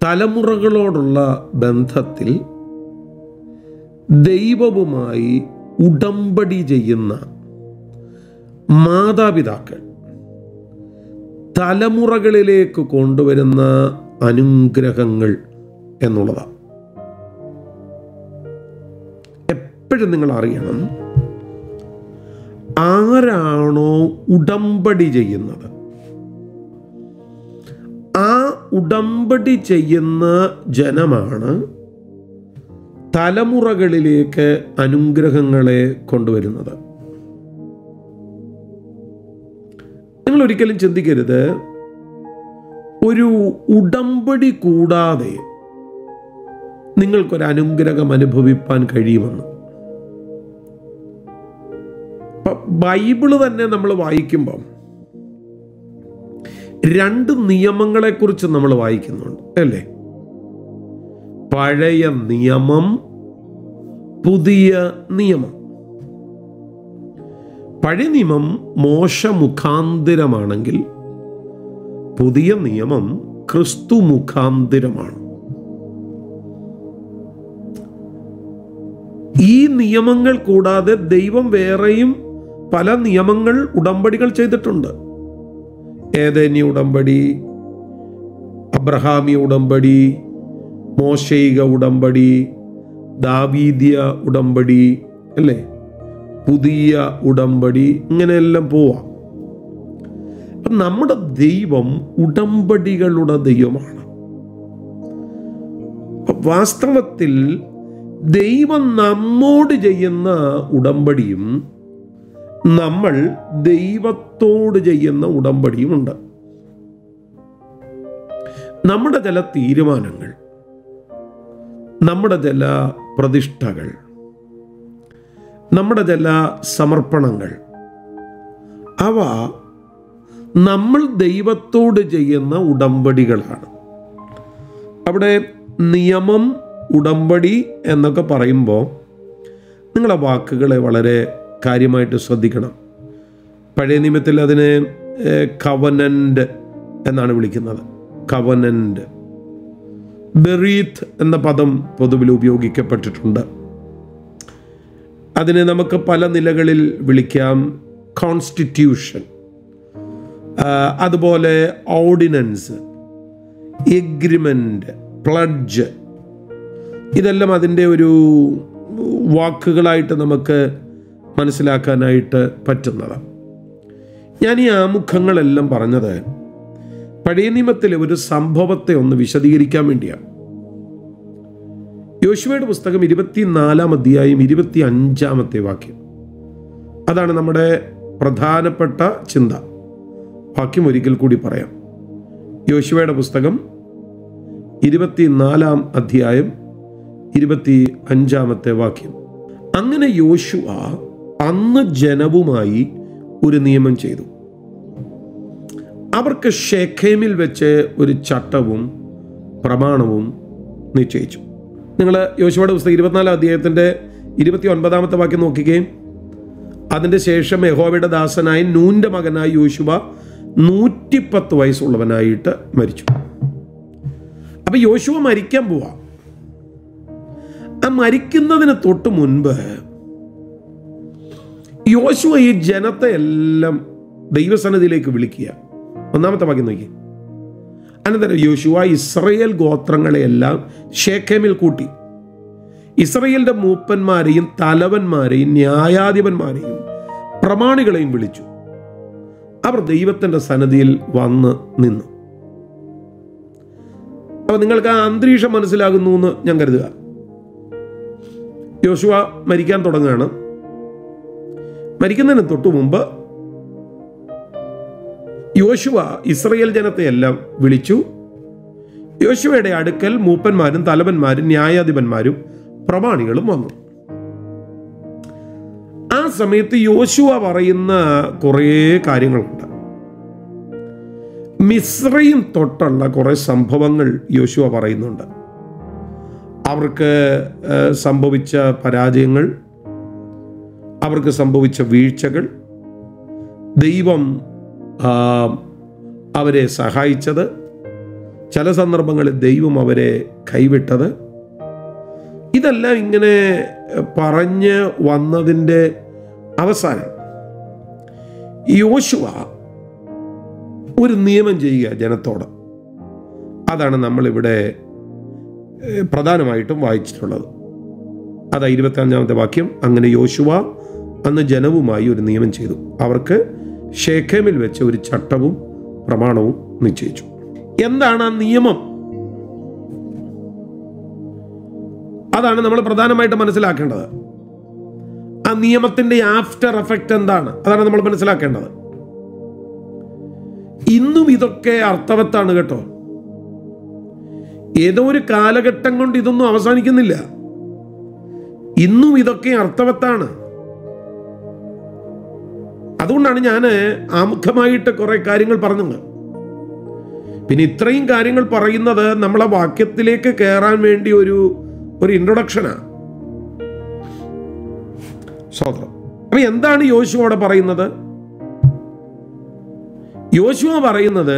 തലമുറകളോടുള്ള ബന്ധത്തിൽ ദൈവവുമായി ഉടമ്പടി ചെയ്യുന്ന മാതാപിതാക്കൾ തലമുറകളിലേക്ക് കൊണ്ടുവരുന്ന അനുഗ്രഹങ്ങൾ എന്നുള്ളതാണ് എപ്പോഴും നിങ്ങൾ അറിയണം ആരാണോ ഉടമ്പടി ചെയ്യുന്നത് ആ ഉടമ്പടി ചെയ്യുന്ന ജനമാണ് തലമുറകളിലേക്ക് അനുഗ്രഹങ്ങളെ കൊണ്ടുവരുന്നത് നിങ്ങൾ ഒരിക്കലും ചിന്തിക്കരുത് ഒരു ഉടമ്പടി കൂടാതെ നിങ്ങൾക്കൊരു അനുഗ്രഹം അനുഭവിപ്പാൻ കഴിയുമെന്ന് അപ്പൊ ബൈബിള് തന്നെ നമ്മൾ വായിക്കുമ്പം രണ്ട് നിയമങ്ങളെക്കുറിച്ച് നമ്മൾ വായിക്കുന്നുണ്ട് അല്ലേ പഴയ നിയമം പുതിയ നിയമം പഴയ നിയമം മോശ മുഖാന്തിരമാണെങ്കിൽ പുതിയ നിയമം ക്രിസ്തു മുഖാന്തിരമാണ് ഈ നിയമങ്ങൾ കൂടാതെ ദൈവം വേറെയും പല നിയമങ്ങൾ ഉടമ്പടികൾ ചെയ്തിട്ടുണ്ട് ഏതന്യ ഉടമ്പടി അബ്രഹാമി ഉടമ്പടി മോശൈക ഉടമ്പടി ദാവീദ്യ ഉടമ്പടി അല്ലേ പുതിയ ഉടമ്പടി ഇങ്ങനെയെല്ലാം പോവാം അപ്പം നമ്മുടെ ദൈവം ഉടമ്പടികളുടെ ദൈവമാണ് അപ്പൊ വാസ്തവത്തിൽ ദൈവം നമ്മോട് ചെയ്യുന്ന ഉടമ്പടിയും നമ്മൾ ദൈവത്തോട് ചെയ്യുന്ന ഉടമ്പടിയുമുണ്ട് നമ്മുടെ ചില തീരുമാനങ്ങൾ നമ്മുടെ ചില പ്രതിഷ്ഠകൾ നമ്മുടെ ചില സമർപ്പണങ്ങൾ അവ നമ്മൾ ദൈവത്തോട് ചെയ്യുന്ന ഉടമ്പടികളാണ് അവിടെ നിയമം ഉടമ്പടി എന്നൊക്കെ പറയുമ്പോൾ നിങ്ങളെ വാക്കുകളെ വളരെ കാര്യമായിട്ട് ശ്രദ്ധിക്കണം പഴയ നിയമത്തിൽ അതിനെ കവനൻ്റ് എന്നാണ് വിളിക്കുന്നത് കവനൻ്റ് ബെറീത്ത് എന്ന പദം പൊതുവിൽ ഉപയോഗിക്കപ്പെട്ടിട്ടുണ്ട് അതിനെ നമുക്ക് പല നിലകളിൽ വിളിക്കാം കോൺസ്റ്റിറ്റ്യൂഷൻ അതുപോലെ ഓർഡിനൻസ് എഗ്രിമെൻ്റ് പ്ലഡ്ജ് ഇതെല്ലാം അതിൻ്റെ ഒരു വാക്കുകളായിട്ട് നമുക്ക് മനസ്സിലാക്കാനായിട്ട് പറ്റുന്നതാണ് ഞാൻ ഈ ആമുഖങ്ങളെല്ലാം പറഞ്ഞത് പഴയ നിയമത്തിലെ ഒരു സംഭവത്തെ ഒന്ന് വിശദീകരിക്കാൻ വേണ്ടിയാണ് യോശുവയുടെ പുസ്തകം ഇരുപത്തിനാലാം അധ്യായം ഇരുപത്തി അഞ്ചാമത്തെ വാക്യം അതാണ് നമ്മുടെ പ്രധാനപ്പെട്ട ചിന്ത വാക്യം ഒരിക്കൽ കൂടി പറയാം യോശുവയുടെ പുസ്തകം ഇരുപത്തിനാലാം അധ്യായം ഇരുപത്തി അഞ്ചാമത്തെ വാക്യം അങ്ങനെ യോശുവ അന്ന് ജനവുമായി ഒരു നിയമം ചെയ്തു അവർക്ക് ഷെഖേമിൽ വെച്ച് ഒരു ചട്ടവും പ്രമാണവും നിശ്ചയിച്ചു നിങ്ങൾ യോശുവയുടെ പുസ്തകം ഇരുപത്തിനാലാം അധ്യായത്തിൻ്റെ ഇരുപത്തി ഒൻപതാമത്തെ വാക്യം നോക്കുകയും അതിൻ്റെ ശേഷം യഹോവയുടെ ദാസനായ നൂൻ്റെ മകനായ യോശുവ നൂറ്റിപ്പത്ത് വയസ്സുള്ളവനായിട്ട് മരിച്ചു അപ്പൊ യോശുവ മരിക്കാൻ പോവാ ആ മരിക്കുന്നതിന് തൊട്ട് മുൻപ് യോശുവ ഈ ജനത്തെ എല്ലാം ദൈവസന്നിധിയിലേക്ക് വിളിക്കുക ഒന്നാമത്തെ വാക്യം നോക്കി അനന്തരം യോശുവ ഇസ്രയേൽ ഗോത്രങ്ങളെയെല്ലാം ഷേഖേമിൽ കൂട്ടി ഇസ്രയേലിന്റെ മൂപ്പന്മാരെയും തലവന്മാരെയും ന്യായാധിപന്മാരെയും പ്രമാണികളെയും വിളിച്ചു അവർ ദൈവത്തിന്റെ സന്നദ്ധിയിൽ വന്ന് നിന്നു അപ്പൊ നിങ്ങൾക്ക് ആ അന്തരീക്ഷം മനസ്സിലാകുന്നു എന്ന് ഞാൻ കരുതുക യോശുവ മരിക്കാൻ തുടങ്ങുകയാണ് മരിക്കുന്നതിന് തൊട്ടു മുമ്പ് യോശുവ ഇസ്രയേൽ ജനത്തെയെല്ലാം വിളിച്ചു യോശുവയുടെ അടുക്കൽ മൂപ്പന്മാരും തലവന്മാരും ന്യായാധിപന്മാരും പ്രമാണികളും വന്നു ആ സമയത്ത് യോശുവ പറയുന്ന കുറേ കാര്യങ്ങളുണ്ട് മിശ്രയും തൊട്ടുള്ള കുറേ സംഭവങ്ങൾ യോശുവ പറയുന്നുണ്ട് അവർക്ക് ഏഹ്, സംഭവിച്ച പരാജയങ്ങൾ അവർക്ക് സംഭവിച്ച വീഴ്ചകൾ ദൈവം ആ, അവരെ സഹായിച്ചത് ചില സന്ദർഭങ്ങളിൽ ദൈവം അവരെ കൈവിട്ടത് ഇതെല്ലാം ഇങ്ങനെ പറഞ്ഞ് വന്നതിൻ്റെ അവസാനം യോശുവ ഒരു നിയമം ചെയ്യുക ജനത്തോട് അതാണ് നമ്മളിവിടെ ഏഹ്, പ്രധാനമായിട്ടും വായിച്ചിട്ടുള്ളത് അതാ ഇരുപത്തഞ്ചാമത്തെ വാക്യം അങ്ങനെ യോശുവ അന്ന് ജനവുമായി ഒരു നിയമം ചെയ്തു അവർക്ക് ഷേഖേമിൽ വെച്ച് ഒരു ചട്ടവും പ്രമാണവും നിശ്ചയിച്ചു എന്താണ് ആ നിയമം അതാണ് നമ്മൾ പ്രധാനമായിട്ട് മനസ്സിലാക്കേണ്ടത് ആ നിയമത്തിന്റെ ആഫ്റ്റർ എഫക്റ്റ് എന്താണ് അതാണ് നമ്മൾ മനസ്സിലാക്കേണ്ടത് ഇന്നും ഇതൊക്കെ അർത്ഥവത്താണ് കേട്ടോ ഏതോ ഒരു കാലഘട്ടം കൊണ്ട് ഇതൊന്നും അവസാനിക്കുന്നില്ല ഇന്നും ഇതൊക്കെ അർത്ഥവത്താണ് അതുകൊണ്ടാണ് ഞാൻ ആമുഖമായിട്ട് കുറെ കാര്യങ്ങൾ പറഞ്ഞത് പിന്നെ ഇത്രയും കാര്യങ്ങൾ പറയുന്നത് നമ്മളെ വാക്യത്തിലേക്ക് കയറാൻ വേണ്ടി ഒരു ഒരു ഇൻട്രൊഡക്ഷനാണ് സ്വതന്ത്രം അപ്പൊ എന്താണ് യോശുവോടെ പറയുന്നത് യോശുവ പറയുന്നത്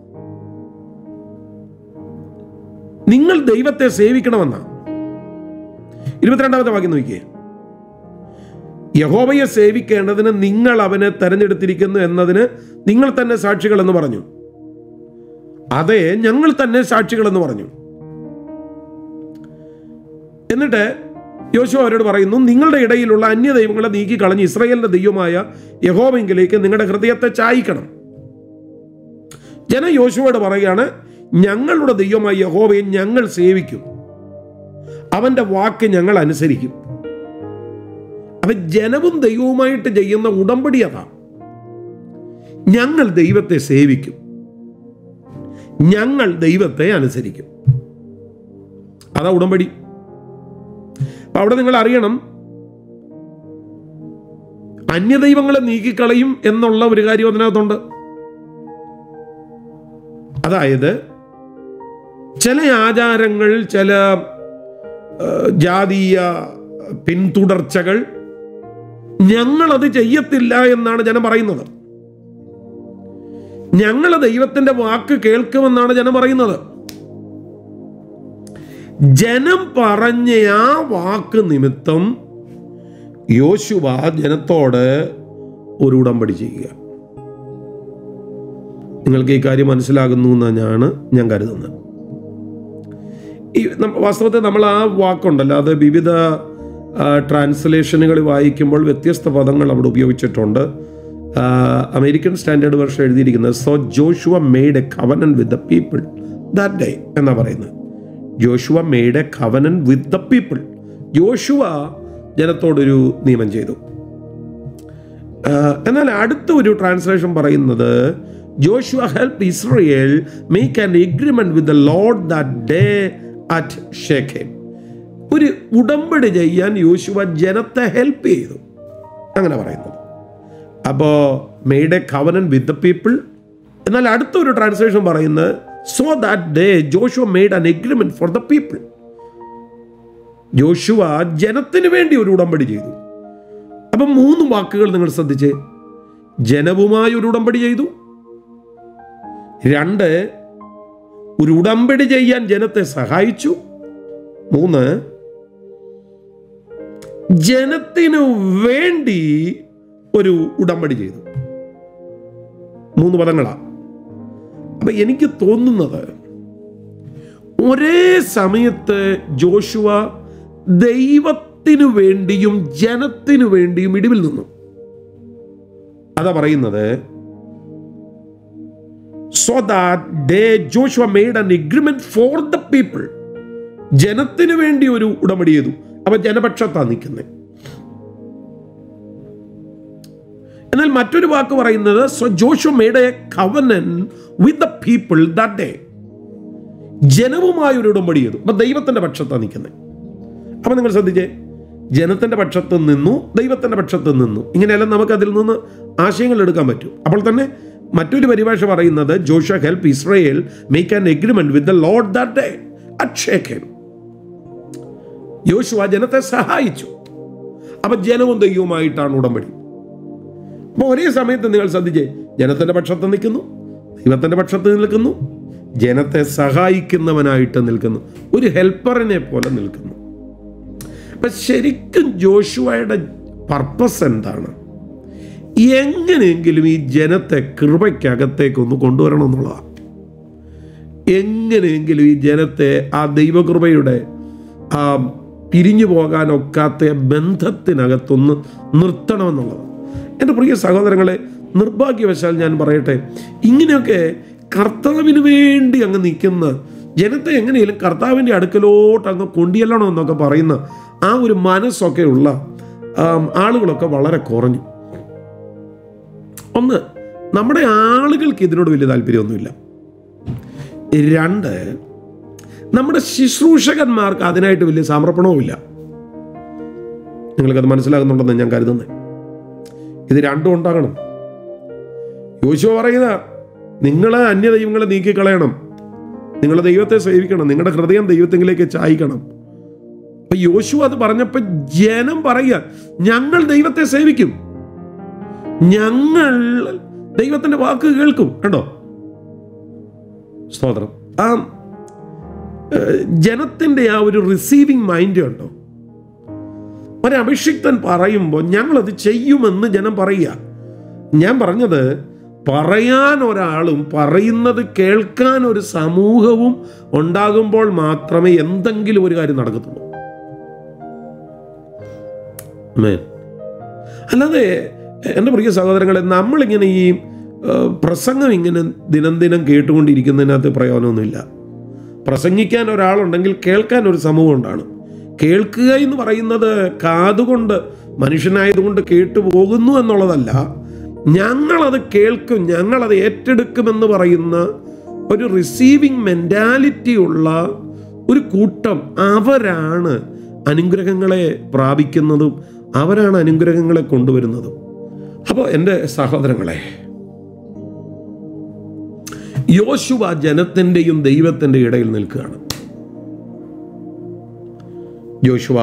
നിങ്ങൾ ദൈവത്തെ സേവിക്കണമെന്നാണ് ഇരുപത്തിരണ്ടാമത്തെ വാക്യം നോക്കിയേ യഹോവയെ സേവിക്കേണ്ടതിന് നിങ്ങൾ അവനെ തെരഞ്ഞെടുത്തിരിക്കുന്നു എന്നതിന് നിങ്ങൾ തന്നെ സാക്ഷികൾ എന്ന് പറഞ്ഞു അതെ ഞങ്ങൾ തന്നെ സാക്ഷികൾ എന്ന് പറഞ്ഞു എന്നിട്ട് യോശു അവരോട് പറയുന്നു നിങ്ങളുടെ ഇടയിലുള്ള അന്യ ദൈവങ്ങളെ നീക്കി കളഞ്ഞ് ഇസ്രായേലിന്റെ ദൈവമായ യഹോവെങ്കിലേക്ക് നിങ്ങളുടെ ഹൃദയത്തെ ചായ്ക്കണം ജന യോശുവോട് പറയുകയാണ് ഞങ്ങളുടെ ദൈവമായ യഹോവയെ ഞങ്ങൾ സേവിക്കും അവന്റെ വാക്ക് ഞങ്ങൾ അനുസരിക്കും അപ്പൊ ജനവും ദൈവവുമായിട്ട് ചെയ്യുന്ന ഉടമ്പടി അതാ ഞങ്ങൾ ദൈവത്തെ സേവിക്കും ഞങ്ങൾ ദൈവത്തെ അനുസരിക്കും അതാ ഉടമ്പടി അപ്പൊ അവിടെ നിങ്ങൾ അറിയണം അന്യദൈവങ്ങളെ നീക്കിക്കളയും എന്നുള്ള ഒരു കാര്യം അതിനകത്തുണ്ട് അതായത് ചില ആചാരങ്ങൾ ചില ആ, ജാതീയ പിന്തുടർച്ചകൾ ഞങ്ങളത് ചെയ്യത്തില്ല എന്നാണ് ജനം പറയുന്നത് ഞങ്ങൾ ദൈവത്തിന്റെ വാക്ക് കേൾക്കുമെന്നാണ് ജനം പറയുന്നത് ജനം പറഞ്ഞ ആ വാക്ക് നിമിത്തം യോശുവ ജനത്തോട് ഒരു ഉടമ്പടി ചെയ്യുക നിങ്ങൾക്ക് ഈ കാര്യം മനസ്സിലാകുന്നു എന്നാണ് ഞാൻ കരുതുന്നത് ഈ നം- വാസ്തവത്തിൽ നമ്മൾ ആ വാക്കുണ്ടല്ലോ അത് വിവിധ ട്രാൻസ്ലേഷനുകൾ വായിക്കുമ്പോൾ വ്യത്യസ്ത പദങ്ങൾ അവിടെ ഉപയോഗിച്ചിട്ടുണ്ട് ആ, അമേരിക്കൻ സ്റ്റാൻഡേർഡ് വർഷം എഴുതിയിരിക്കുന്നത് so Joshua made a covenant with the people that day എന്നാ പറയുന്നത് Joshua made a covenant with the people Joshua ജനത്തോടൊരു നിയമം ചെയ്തു ആ, എന്നാൽ അടുത്ത ഒരു ട്രാൻസ്ലേഷൻ പറയുന്നത് Joshua help Israel make an agreement with the Lord that day at Shechem ഒരു ഉടമ്പടി ചെയ്യാൻ യോശുവ ജനത്തെ ഹെൽപ്പ് ചെയ്തു അങ്ങനെ പറയുന്നത് അപ്പോൾ made a covenant with the people എന്നാൽ അടുത്തൊരു ട്രാൻസ്ലേഷൻ പറയുന്നത് so that day Joshua made an agreement for the people Joshua ജനത്തിന് വേണ്ടി ഒരു ഉടമ്പടി ചെയ്തു അപ്പം മൂന്ന് വാക്കുകൾ നിങ്ങൾ ശ്രദ്ധിച്ചേ ജനവുമായി ഒരു ഉടമ്പടി ചെയ്തു രണ്ട് ഒരു ഉടമ്പടി ചെയ്യാൻ ജനത്തെ സഹായിച്ചു മൂന്ന് ജനത്തിനു വേണ്ടി ഒരു ഉടമ്പടി ചെയ്തു മൂന്ന് പദങ്ങളാ അപ്പൊ എനിക്ക് തോന്നുന്നത് ഒരേ സമയത്ത് ജോഷുവ ദൈവത്തിനു വേണ്ടിയും ജനത്തിനു വേണ്ടിയും ഇടിവിൽ നിന്നു അതാ പറയുന്നത് so that day Joshua made an agreement for the people ജനത്തിനു വേണ്ടി ഒരു ഉടമ്പടി ചെയ്തു അപ്പൊ ജനപക്ഷത്താ നിൽക്കുന്നത് എന്നാൽ മറ്റൊരു വാക്ക് പറയുന്നത് so Joshua made a covenant with the people that day ജനവുമായി ഒരു ഉടമ്പടി ചെയ്തു അപ്പൊ ദൈവത്തിന്റെ പക്ഷത്താ നിൽക്കുന്നത് അപ്പൊ നിങ്ങൾ ശ്രദ്ധിച്ചേ ജനത്തിന്റെ പക്ഷത്ത് നിന്നു ദൈവത്തിന്റെ പക്ഷത്ത് നിന്നു ഇങ്ങനെയെല്ലാം നമുക്ക് അതിൽ നിന്ന് ആശയങ്ങൾ എടുക്കാൻ പറ്റും അപ്പോൾ തന്നെ മറ്റൊരു പരിഭാഷ പറയുന്നത് Joshua help Israel make an agreement with the Lord that day at Shechem യോശുവ ജനത്തെ സഹായിച്ചു അപ്പൊ ജനവും ദൈവവുമായിട്ടാണ് ഉടമ്പടി അപ്പൊ ഒരേ സമയത്ത് നിങ്ങൾ ശ്രദ്ധിച്ചേ ജനത്തിന്റെ പക്ഷത്ത് നിൽക്കുന്നു ദൈവത്തിന്റെ പക്ഷത്ത് നിൽക്കുന്നു ജനത്തെ സഹായിക്കുന്നവനായിട്ട് നിൽക്കുന്നു ഒരു ഹെൽപ്പറിനെ പോലെ നിൽക്കുന്നു അപ്പം ശരിക്കും ജോഷുവയുടെ പർപ്പസ് എന്താണ് എങ്ങനെയെങ്കിലും ഈ ജനത്തെ കൃപയ്ക്കകത്തേക്കൊന്ന് കൊണ്ടുവരണം എന്നുള്ളതാണ് എങ്ങനെയെങ്കിലും ഈ ജനത്തെ ആ ദൈവകൃപയുടെ ആ പിരിഞ്ഞു പോകാനൊക്കാത്ത ബന്ധത്തിനകത്തൊന്ന് നിർത്തണമെന്നുള്ളത് എൻ്റെ പ്രിയ സഹോദരങ്ങളെ നിർഭാഗ്യവശാൽ ഞാൻ പറയട്ടെ ഇങ്ങനെയൊക്കെ കർത്താവിന് വേണ്ടി അങ്ങ് നിൽക്കുന്ന ജനത്തെ എങ്ങനെയും കർത്താവിൻ്റെ അടുക്കലോട്ട് അങ്ങ് കൊണ്ടിയല്ലണം എന്നൊക്കെ പറയുന്ന ആ ഒരു മനസ്സൊക്കെ ഉള്ള ആം, ആളുകളൊക്കെ വളരെ കുറഞ്ഞു ഒന്ന് നമ്മുടെ ആളുകൾക്ക് ഇതിനോട് വലിയ താല്പര്യമൊന്നുമില്ല രണ്ട് നമ്മുടെ ശുശ്രൂഷകന്മാർക്ക് അതിനായിട്ട് വലിയ സമർപ്പണവുമില്ല നിങ്ങൾക്കത് മനസ്സിലാകുന്നുണ്ടെന്ന് ഞാൻ കരുതുന്നത് ഇത് രണ്ടും ഉണ്ടാകണം യോശുവ പറയുന്ന നിങ്ങളെ അന്യ ദൈവങ്ങളെ നീക്കിക്കളയണം നിങ്ങൾ ദൈവത്തെ സേവിക്കണം നിങ്ങളുടെ ഹൃദയം ദൈവത്തിലേക്ക് ചായ്ക്കണം അപ്പൊ യോശു അത് പറഞ്ഞപ്പോ ജനം പറയുക ഞങ്ങൾ ദൈവത്തെ സേവിക്കും ഞങ്ങൾ ദൈവത്തിന്റെ വാക്ക് കേൾക്കും കണ്ടോ സ്തോത്രം ആ ഏഹ്, ജനത്തിന്റെ ആ ഒരു റിസീവിങ് മൈൻഡ് ഉണ്ടോ ഒരു അഭിഷിക്തൻ പറയുമ്പോൾ ഞങ്ങളത് ചെയ്യുമെന്ന് ജനം പറയുക ഞാൻ പറഞ്ഞത് പറയാൻ ഒരാളും പറയുന്നത് കേൾക്കാൻ ഒരു സമൂഹവും ഉണ്ടാകുമ്പോൾ മാത്രമേ എന്തെങ്കിലും ഒരു കാര്യം നടക്കത്തുള്ളൂ Amen. അല്ലാതെ എൻ്റെ പ്രിയ സഹോദരങ്ങളെ നമ്മളിങ്ങനെ ഈ ഏഹ്, പ്രസംഗം ഇങ്ങനെ ദിനം ദിനം കേട്ടുകൊണ്ടിരിക്കുന്നതിനകത്ത് പ്രയോജനമൊന്നുമില്ല പ്രസംഗിക്കാൻ ഒരാളുണ്ടെങ്കിൽ കേൾക്കാൻ ഒരു സമൂഹം ഉണ്ടാണ് കേൾക്കുക എന്ന് പറയുന്നത് കാതുകൊണ്ട് മനുഷ്യനായതുകൊണ്ട് കേട്ടു പോകുന്നു എന്നുള്ളതല്ല ഞങ്ങളത് കേൾക്കും ഞങ്ങളത് ഏറ്റെടുക്കുമെന്ന് പറയുന്ന ഒരു റിസീവിങ് മെൻറ്റാലിറ്റി ഉള്ള ഒരു കൂട്ടം അവരാണ് അനുഗ്രഹങ്ങളെ പ്രാപിക്കുന്നതും അവരാണ് അനുഗ്രഹങ്ങളെ കൊണ്ടുവരുന്നതും അപ്പോൾ എൻ്റെ സഹോദരങ്ങളെ യോശുവ ജനത്തിൻ്റെയും ദൈവത്തിൻ്റെ ഇടയിൽ നിൽക്കുകയാണ് Joshua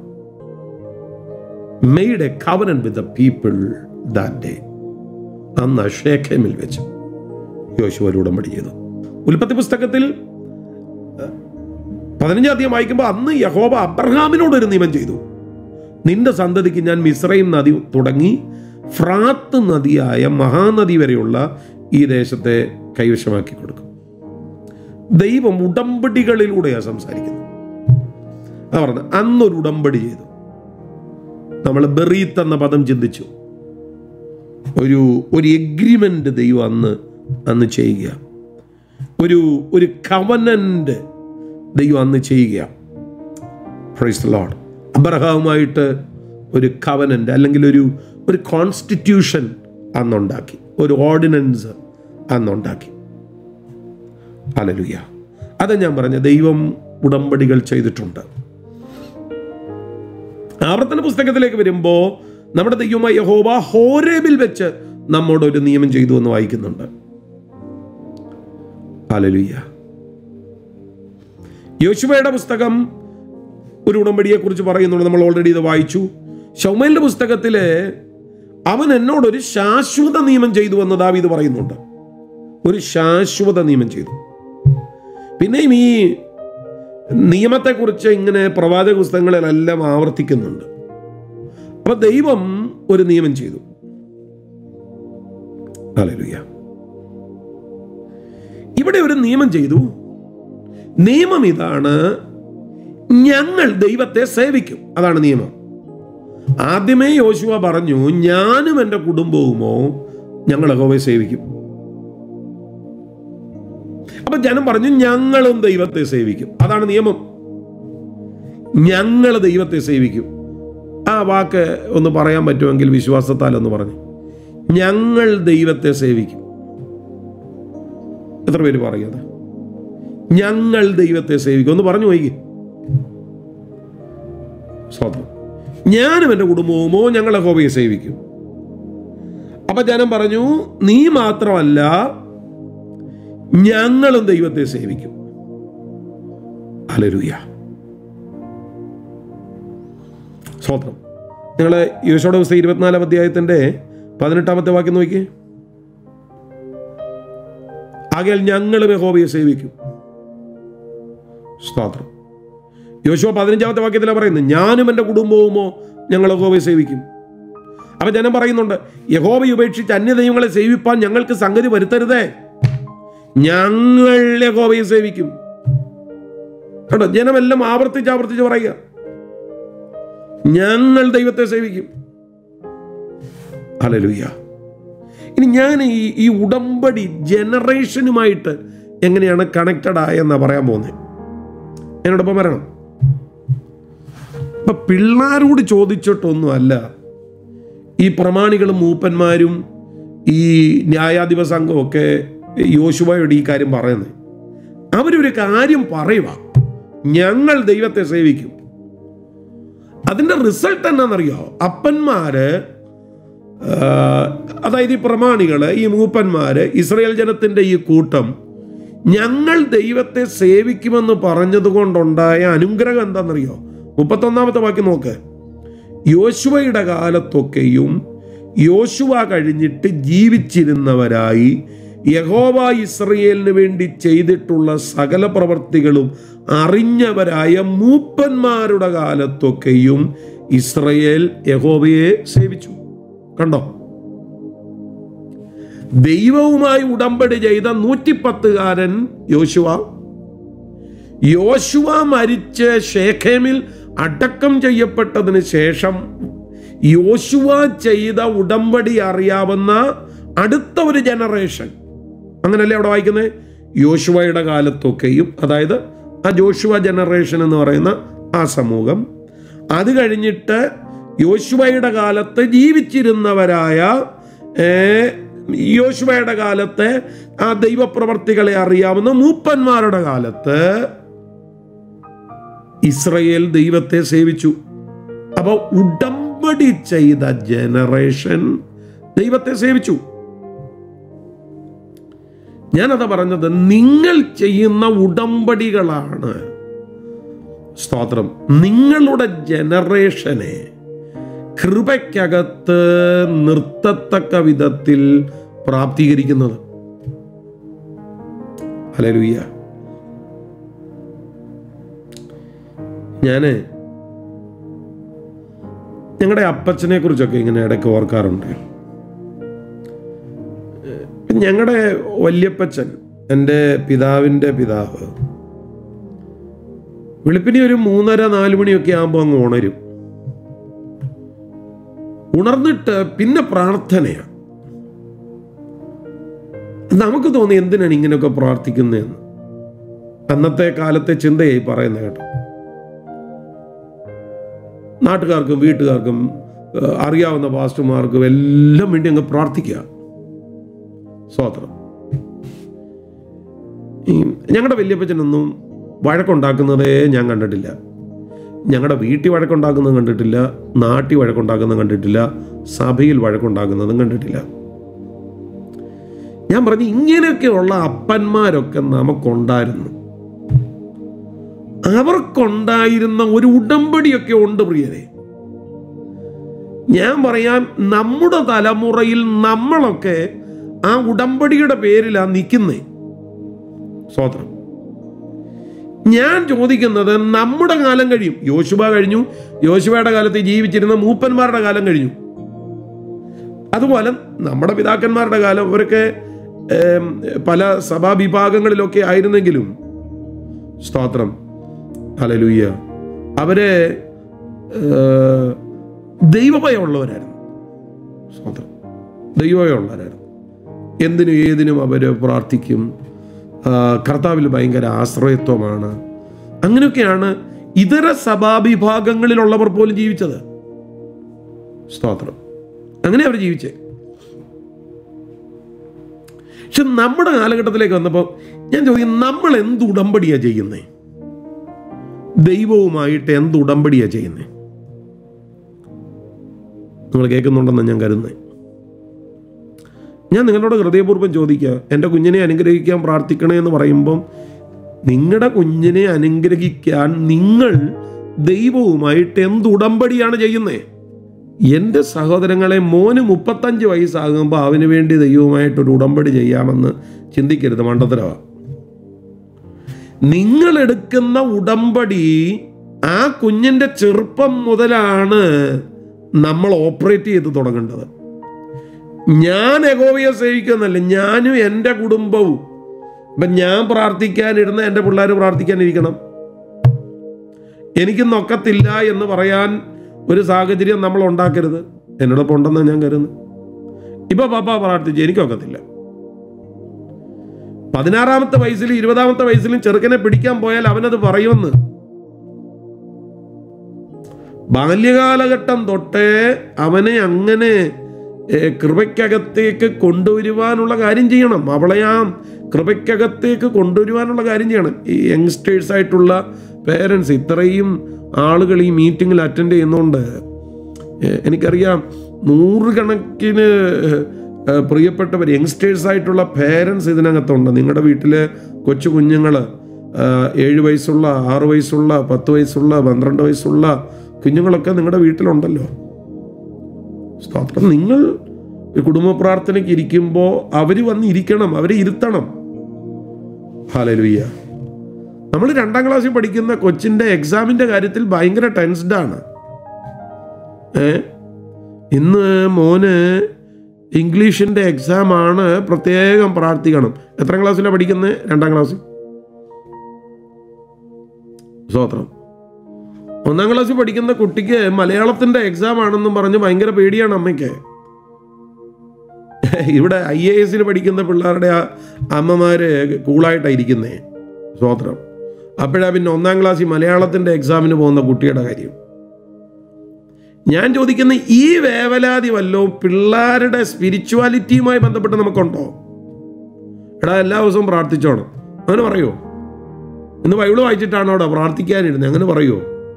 made a covenant with the people that day അന്ന് ഷേഖേമിൽ വെച്ച് യോശുവ ഒരു ഉടമ്പടി ചെയ്തു ഉൽപ്പത്തി പുസ്തകത്തിൽ പതിനഞ്ചാം അധ്യായം വായിക്കുമ്പോൾ അന്ന് യഹോബ അബ്രഹാമിനോട് ഒരു നിയമം ചെയ്തു നിന്റെ സന്തതിക്ക് ഞാൻ മിസ്രൈം നദി തുടങ്ങി ഫ്രാത്ത് നദിയായ മഹാനദി വരെയുള്ള ഈ ദേശത്തെ കൈവശമാക്കി കൊടുക്കും ദൈവം ഉടമ്പടികളിലൂടെയാണ് സംസാരിക്കുന്നത് അതാ പറഞ്ഞത് അന്നൊരു ഉടമ്പടി ചെയ്തു നമ്മൾ ബെറീത്ത് എന്ന പദം ചിന്തിച്ചു ഒരു ഒരു എഗ്രിമെന്റ് ദൈവം അന്ന് അന്ന് ചെയ്യുക ഒരു ഒരു കവനന്റ് ദൈവം അന്ന് ചെയ്യുക പ്രൈസ് ലോഡ് അബ്രഹാവുമായിട്ട് ഒരു കവനന്റ് അല്ലെങ്കിൽ ഒരു ഒരു കോൺസ്റ്റിറ്റ്യൂഷൻ അന്നുണ്ടാക്കി ഒരു ഓർഡിനൻസ് അന്നുണ്ടാക്കി അലലുയ അത് ഞാൻ പറഞ്ഞ ദൈവം ഉടമ്പടികൾ ചെയ്തിട്ടുണ്ട് ആവർത്തന പുസ്തകത്തിലേക്ക് വരുമ്പോൾ നമ്മുടെ ദൈവമായ യഹോവ ഹോരേബിൽ വെച്ച് നമ്മോട് ഒരു നിയമം ചെയ്തു എന്ന് വായിക്കുന്നുണ്ട് അലലുയ്യ യോശുവയുടെ പുസ്തകം ഒരു ഉടമ്പടിയെ കുറിച്ച് പറയുന്നുണ്ട് നമ്മൾ ഓൾറെഡി ഇത് വായിച്ചു ഷൗമേലിന്റെ പുസ്തകത്തില് അവൻ എന്നോടൊരു ശാശ്വത നിയമം ചെയ്തു എന്ന് ദാവീദ് പറയുന്നുണ്ട് ഒരു ശാശ്വത നിയമം ചെയ്തു പിന്നെയും ഈ നിയമത്തെക്കുറിച്ച് ഇങ്ങനെ പ്രവാചക പുസ്തകങ്ങളിലെല്ലാം ആവർത്തിക്കുന്നുണ്ട് അപ്പൊ ദൈവം ഒരു നിയമം ചെയ്തു ഹല്ലേലൂയ ഇവിടെ ഒരു നിയമം ചെയ്തു നിയമം ഇതാണ് ഞങ്ങൾ ദൈവത്തെ സേവിക്കും അതാണ് നിയമം ആദ്യമേ യോശുവ പറഞ്ഞു ഞാനും എൻ്റെ കുടുംബവുമോ ഞങ്ങൾ യഹോവയെ സേവിക്കും അപ്പൊ ജനം പറഞ്ഞു ഞങ്ങളും ദൈവത്തെ സേവിക്കും അതാണ് നിയമം ഞങ്ങൾ ദൈവത്തെ സേവിക്കും ആ വാക്ക് ഒന്ന് പറയാൻ പറ്റുമെങ്കിൽ വിശ്വാസത്താൽ എന്ന് പറഞ്ഞു ഞങ്ങൾ ദൈവത്തെ സേവിക്കും എത്ര പേര് പറയുന്നത് ഞങ്ങൾ ദൈവത്തെ സേവിക്കും ഒന്ന് പറഞ്ഞു പോയി സ്വന്തം ഞാനും എൻ്റെ കുടുംബവുമോ ഞങ്ങളെ ഹോബയെ സേവിക്കും അപ്പൊ ജനം പറഞ്ഞു നീ മാത്രമല്ല ഞങ്ങളും ദൈവത്തെ സേവിക്കും അലരുയ സ്വത്രം നിങ്ങൾ യോശോയുടെ പുസ്തകം ഇരുപത്തിനാലാം അധ്യായത്തിന്റെ പതിനെട്ടാമത്തെ വാക്യം നോക്കിയേ ആകയാൽ ഞങ്ങളും യഹോവയെ സേവിക്കും സ്തോത്രം യോശുവ പതിനഞ്ചാമത്തെ വാക്യത്തിലാണ് പറയുന്നത് ഞാനും എൻ്റെ കുടുംബവുമോ ഞങ്ങൾ യഹോവയെ സേവിക്കും അപ്പൊ ജനം പറയുന്നുണ്ട് യഹോവയെ ഉപേക്ഷിച്ച് അന്യ ദൈവങ്ങളെ സേവിപ്പാൻ ഞങ്ങൾക്ക് സംഗതി വരുത്തരുതേ ഞങ്ങൾ യഹോവയെ സേവിക്കും കേട്ടോ ജനമെല്ലാം ആവർത്തിച്ച് ആവർത്തിച്ച് പറയുക ഞങ്ങൾ ദൈവത്തെ സേവിക്കും ഹല്ലേലൂയ ഇനി ഞാൻ ഈ ഈ ഉടമ്പടി ജനറേഷനുമായിട്ട് എങ്ങനെയാണ് കണക്റ്റഡ് ആയെന്നാ പറയാൻ പോകുന്നത് എന്നോടൊപ്പം വരണം ഇപ്പൊ പിള്ളാരോട് ചോദിച്ചിട്ടൊന്നുമല്ല ഈ പ്രമാണികളും മൂപ്പന്മാരും ഈ ന്യായാധിപ സംഘമൊക്കെ യോശുവയോട് ഈ കാര്യം പറയുന്നത് അവരൊരു കാര്യം പറയുക ഞങ്ങൾ ദൈവത്തെ സേവിക്കും അതിന്റെ റിസൾട്ട് എന്നാണെന്നറിയോ അപ്പന്മാര് ആ, അതായത് ഈ പ്രമാണികള് ഈ മൂപ്പന്മാര് ഇസ്രയേൽ ജനത്തിന്റെ ഈ കൂട്ടം ഞങ്ങൾ ദൈവത്തെ സേവിക്കുമെന്ന് പറഞ്ഞതുകൊണ്ടുണ്ടായ അനുഗ്രഹം എന്താണെന്നറിയോ മുപ്പത്തൊന്നാമത്തെ വാക്യം നോക്ക് യോശുവയുടെ കാലത്തൊക്കെയും യോശുവ കഴിഞ്ഞിട്ട് ജീവിച്ചിരുന്നവരായി യഹോവ ഇസ്രയേലിന് വേണ്ടി ചെയ്തിട്ടുള്ള സകല പ്രവർത്തികളും അറിഞ്ഞവരായ മൂപ്പന്മാരുടെ കാലത്തൊക്കെയും ഇസ്രയേൽ യഹോവയെ സേവിച്ചു കണ്ടോ ദൈവവുമായി ഉടമ്പടി ചെയ്ത നൂറ്റിപ്പത്തുകാരൻ യോശുവ യോശുവ മരിച്ച് ഷേഖേമിൽ അടക്കം ചെയ്യപ്പെട്ടതിന് ശേഷം യോശുവ ചെയ്ത ഉടമ്പടി അറിയാവുന്ന അടുത്ത ഒരു ജനറേഷൻ അങ്ങനല്ലേ അവിടെ വായിക്കുന്നത് യോശുവയുടെ കാലത്തൊക്കെയും അതായത് ആ ജോഷുവ ജനറേഷൻ എന്ന് പറയുന്ന ആ സമൂഹം അത് കഴിഞ്ഞിട്ട് യോശുവയുടെ കാലത്ത് ജീവിച്ചിരുന്നവരായ ഏ, യോശുവയുടെ കാലത്തെ ആ ദൈവപ്രവർത്തികളെ അറിയാവുന്ന മൂപ്പന്മാരുടെ കാലത്ത് ഇസ്രയേൽ ദൈവത്തെ സേവിച്ചു അപ്പോൾ ഉടമ്പടി ചെയ്ത ജനറേഷൻ ദൈവത്തെ സേവിച്ചു ഞാനതാ പറഞ്ഞത് നിങ്ങൾ ചെയ്യുന്ന ഉടമ്പടികളാണ് സ്തോത്രം നിങ്ങളുടെ ജനറേഷനെ കൃപയ്ക്കകത്ത് നിർത്തത്തക്ക വിധത്തിൽ പ്രാപ്തീകരിക്കുന്നത് ഹല്ലേലൂയ ഞാന് ഞങ്ങളുടെ അപ്പച്ചനെ കുറിച്ചൊക്കെ ഇങ്ങനെ ഇടയ്ക്ക് ഓർക്കാറുണ്ട് ഞങ്ങളുടെ വല്യപ്പച്ചൻ എൻ്റെ പിതാവിൻ്റെ പിതാവ് വെളുപ്പിനി ഒരു മൂന്നര നാല് മണിയൊക്കെ ആകുമ്പോൾ അങ്ങ് ഉണരും ഉണർന്നിട്ട് പിന്നെ പ്രാർത്ഥനയാണ് നമുക്ക് തോന്നി എന്തിനാണ് ഇങ്ങനെയൊക്കെ പ്രാർത്ഥിക്കുന്നതെന്ന് അന്നത്തെ കാലത്തെ ചിന്തയായി പറയുന്നത് കേട്ടോ നാട്ടുകാർക്കും വീട്ടുകാർക്കും ഏഹ്, അറിയാവുന്ന പാസ്റ്റർമാർക്കും എല്ലാം വേണ്ടി അങ്ങ് പ്രാർത്ഥിക്കുക സ്വാത്രം ഈ ഞങ്ങളുടെ വല്യപ്പച്ചനൊന്നും വഴക്കുണ്ടാക്കുന്നതേ ഞാൻ കണ്ടിട്ടില്ല ഞങ്ങളുടെ വീട്ടിൽ വഴക്കുണ്ടാക്കുന്നത് കണ്ടിട്ടില്ല നാട്ടിൽ വഴക്കുണ്ടാക്കുന്നത് കണ്ടിട്ടില്ല സഭയിൽ വഴക്കുണ്ടാക്കുന്നതും കണ്ടിട്ടില്ല ഞാൻ പറഞ്ഞു ഇങ്ങനെയൊക്കെയുള്ള അപ്പന്മാരൊക്കെ നമുക്കുണ്ടായിരുന്നു അവർക്കുണ്ടായിരുന്ന ഒരു ഉടമ്പടിയൊക്കെ ഉണ്ട് പ്രിയരെ ഞാൻ പറയാം നമ്മുടെ തലമുറയിൽ നമ്മളൊക്കെ ആ ഉടമ്പടിയുടെ പേരിലാ നിൽക്കുന്നേ സ്വോത്രം ഞാൻ ചോദിക്കുന്നത് നമ്മുടെ കാലം കഴിയും യോശുവ കഴിഞ്ഞു യോശുവയുടെ കാലത്ത് ജീവിച്ചിരുന്ന മൂപ്പന്മാരുടെ കാലം കഴിഞ്ഞു അതുപോലെ നമ്മുടെ പിതാക്കന്മാരുടെ കാലം അവരൊക്കെ ഏം, പല സഭാവിഭാഗങ്ങളിലൊക്കെ ആയിരുന്നെങ്കിലും സ്തോത്രം ഹലലൂയ്യ അവര് ഏർ, ദൈവഭയമുള്ളവരായിരുന്നു സ്തോത്രം ദൈവഭയമുള്ളവരായിരുന്നു എന്തിനും ഏതിനും അവർ പ്രാർത്ഥിക്കും ആ, കർത്താവിൽ ഭയങ്കര ആശ്രയത്വമാണ് അങ്ങനെയൊക്കെയാണ് ഇതര സഭാവിഭാഗങ്ങളിലുള്ളവർ പോലും ജീവിച്ചത് സ്തോത്രം അങ്ങനെ അവർ ജീവിച്ചേ പക്ഷെ നമ്മുടെ കാലഘട്ടത്തിലേക്ക് വന്നപ്പോൾ ഞാൻ ചോദിക്കും നമ്മൾ എന്ത് ഉടമ്പടിയാ ചെയ്യുന്നേ ദൈവവുമായിട്ട് എന്ത് ഉടമ്പടിയാ ചെയ്യുന്നേ നിങ്ങൾ കേൾക്കുന്നുണ്ടെന്ന് ഞാൻ കരുതുന്നേ ഞാൻ നിങ്ങളോട് ഹൃദയപൂർവ്വം ചോദിക്കുക എൻ്റെ കുഞ്ഞിനെ അനുഗ്രഹിക്കാൻ പ്രാർത്ഥിക്കണേ എന്ന് പറയുമ്പം നിങ്ങളുടെ കുഞ്ഞിനെ അനുഗ്രഹിക്കാൻ നിങ്ങൾ ദൈവവുമായിട്ട് എന്ത് ഉടമ്പടിയാണ് ചെയ്യുന്നത് എൻ്റെ സഹോദരങ്ങളെ മോന് മുപ്പത്തഞ്ച് വയസ്സാകുമ്പോൾ അവന് വേണ്ടി ദൈവവുമായിട്ടൊരു ഉടമ്പടി ചെയ്യാമെന്ന് ചിന്തിക്കരുത് മണ്ടത്തരമാണ് നിങ്ങൾ എടുക്കുന്ന ഉടമ്പടി ആ കുഞ്ഞിൻ്റെ ചെറുപ്പം മുതലാണ് നമ്മൾ ഓപ്പറേറ്റ് ചെയ്ത് തുടങ്ങേണ്ടത് ഞാൻ എഗോവയെ സേവിക്കുന്നല്ല ഞാനും എൻ്റെ കുടുംബവും ഇപ്പം ഞാൻ പ്രാർത്ഥിക്കാനിരുന്ന എൻ്റെ പിള്ളേർ പ്രാർത്ഥിക്കാനിരിക്കണം എനിക്ക് നൊക്കത്തില്ല എന്ന് പറയാൻ ഒരു സാഹചര്യം നമ്മൾ ഉണ്ടാക്കരുത് എന്നോടൊപ്പം ഉണ്ടെന്നാണ് ഞാൻ കരുതുന്നത് ഇപ്പൊ പാപ്പ പ്രാർത്ഥിച്ചു എനിക്കൊക്കത്തില്ല പതിനാറാമത്തെ വയസ്സിലും ഇരുപതാമത്തെ വയസ്സിലും ചെറുക്കനെ പിടിക്കാൻ പോയാൽ അവനത് പറയുമെന്ന് ബാല്യകാലഘട്ടം തൊട്ടേ അവനെ അങ്ങനെ ഏ, കൃപയ്ക്കകത്തേക്ക് കൊണ്ടുവരുവാനുള്ള കാര്യം ചെയ്യണം അവളെ ആ കൃപയ്ക്കകത്തേക്ക് കൊണ്ടുവരുവാനുള്ള കാര്യം ചെയ്യണം ഈ യങ്സ്റ്റേഴ്സ് ആയിട്ടുള്ള പേരൻസ് ഇത്രയും ആളുകൾ ഈ മീറ്റിങ്ങിൽ അറ്റൻഡ് ചെയ്യുന്നതുകൊണ്ട് ഏ, എനിക്കറിയാം നൂറുകണക്കിന് ഏ, പ്രിയപ്പെട്ടവർ യങ്സ്റ്റേഴ്സ് ആയിട്ടുള്ള പേരൻസ് ഇതിനകത്തുണ്ട് നിങ്ങളുടെ വീട്ടിലെ കൊച്ചു കുഞ്ഞുങ്ങൾ ഏഴ് വയസ്സുള്ള ആറ് വയസ്സുള്ള പത്ത് വയസ്സുള്ള പന്ത്രണ്ട് വയസ്സുള്ള കുഞ്ഞുങ്ങളൊക്കെ നിങ്ങളുടെ വീട്ടിലുണ്ടല്ലോ സ്തോത്രം നിങ്ങൾ ഒരു കുടുംബ പ്രാർത്ഥനയ്ക്ക് ഇരിക്കുമ്പോൾ അവർ വന്ന് ഇരിക്കണം അവരെ ഇരുത്തണം ഹാലലുയ്യ നമ്മൾ രണ്ടാം ക്ലാസ്സിൽ പഠിക്കുന്ന കൊച്ചിൻ്റെ എക്സാമിൻ്റെ കാര്യത്തിൽ ഭയങ്കര ടെൻസ്ഡ് ആണ് ഏ ഇന്ന് മോന് ഇംഗ്ലീഷിൻ്റെ എക്സാം ആണ് പ്രത്യേകം പ്രാർത്ഥിക്കണം എത്രാം ക്ലാസ്സിലാണ് പഠിക്കുന്നത് രണ്ടാം ക്ലാസ്സിൽ സ്വോത്രം ഒന്നാം ക്ലാസ്സിൽ പഠിക്കുന്ന കുട്ടിക്ക് മലയാളത്തിൻ്റെ എക്സാം ആണെന്നും പറഞ്ഞ് ഭയങ്കര പേടിയാണ് അമ്മയ്ക്ക് ഇവിടെ ഐ എ എസിൽ പഠിക്കുന്ന പിള്ളേരുടെ ആ അമ്മമാര് കൂളായിട്ടാണ് ഇരിക്കുന്നേ സ്വോത്രം അപ്പോഴാ പിന്നെ ഒന്നാം ക്ലാസ്സിൽ മലയാളത്തിൻ്റെ എക്സാമിന് പോകുന്ന കുട്ടിയുടെ കാര്യം ഞാൻ ചോദിക്കുന്ന ഈ വേവലാതി വല്ലോ പിള്ളേരുടെ സ്പിരിച്വാലിറ്റിയുമായി ബന്ധപ്പെട്ട് നമുക്കുണ്ടോ എടാ എല്ലാ ദിവസവും പ്രാർത്ഥിച്ചോണം അങ്ങനെ പറയുമോ ഇന്ന് ബൈബിള് വായിച്ചിട്ടാണോ അവിടെ പ്രാർത്ഥിക്കാനിരുന്നത് അങ്ങനെ പറയുമോ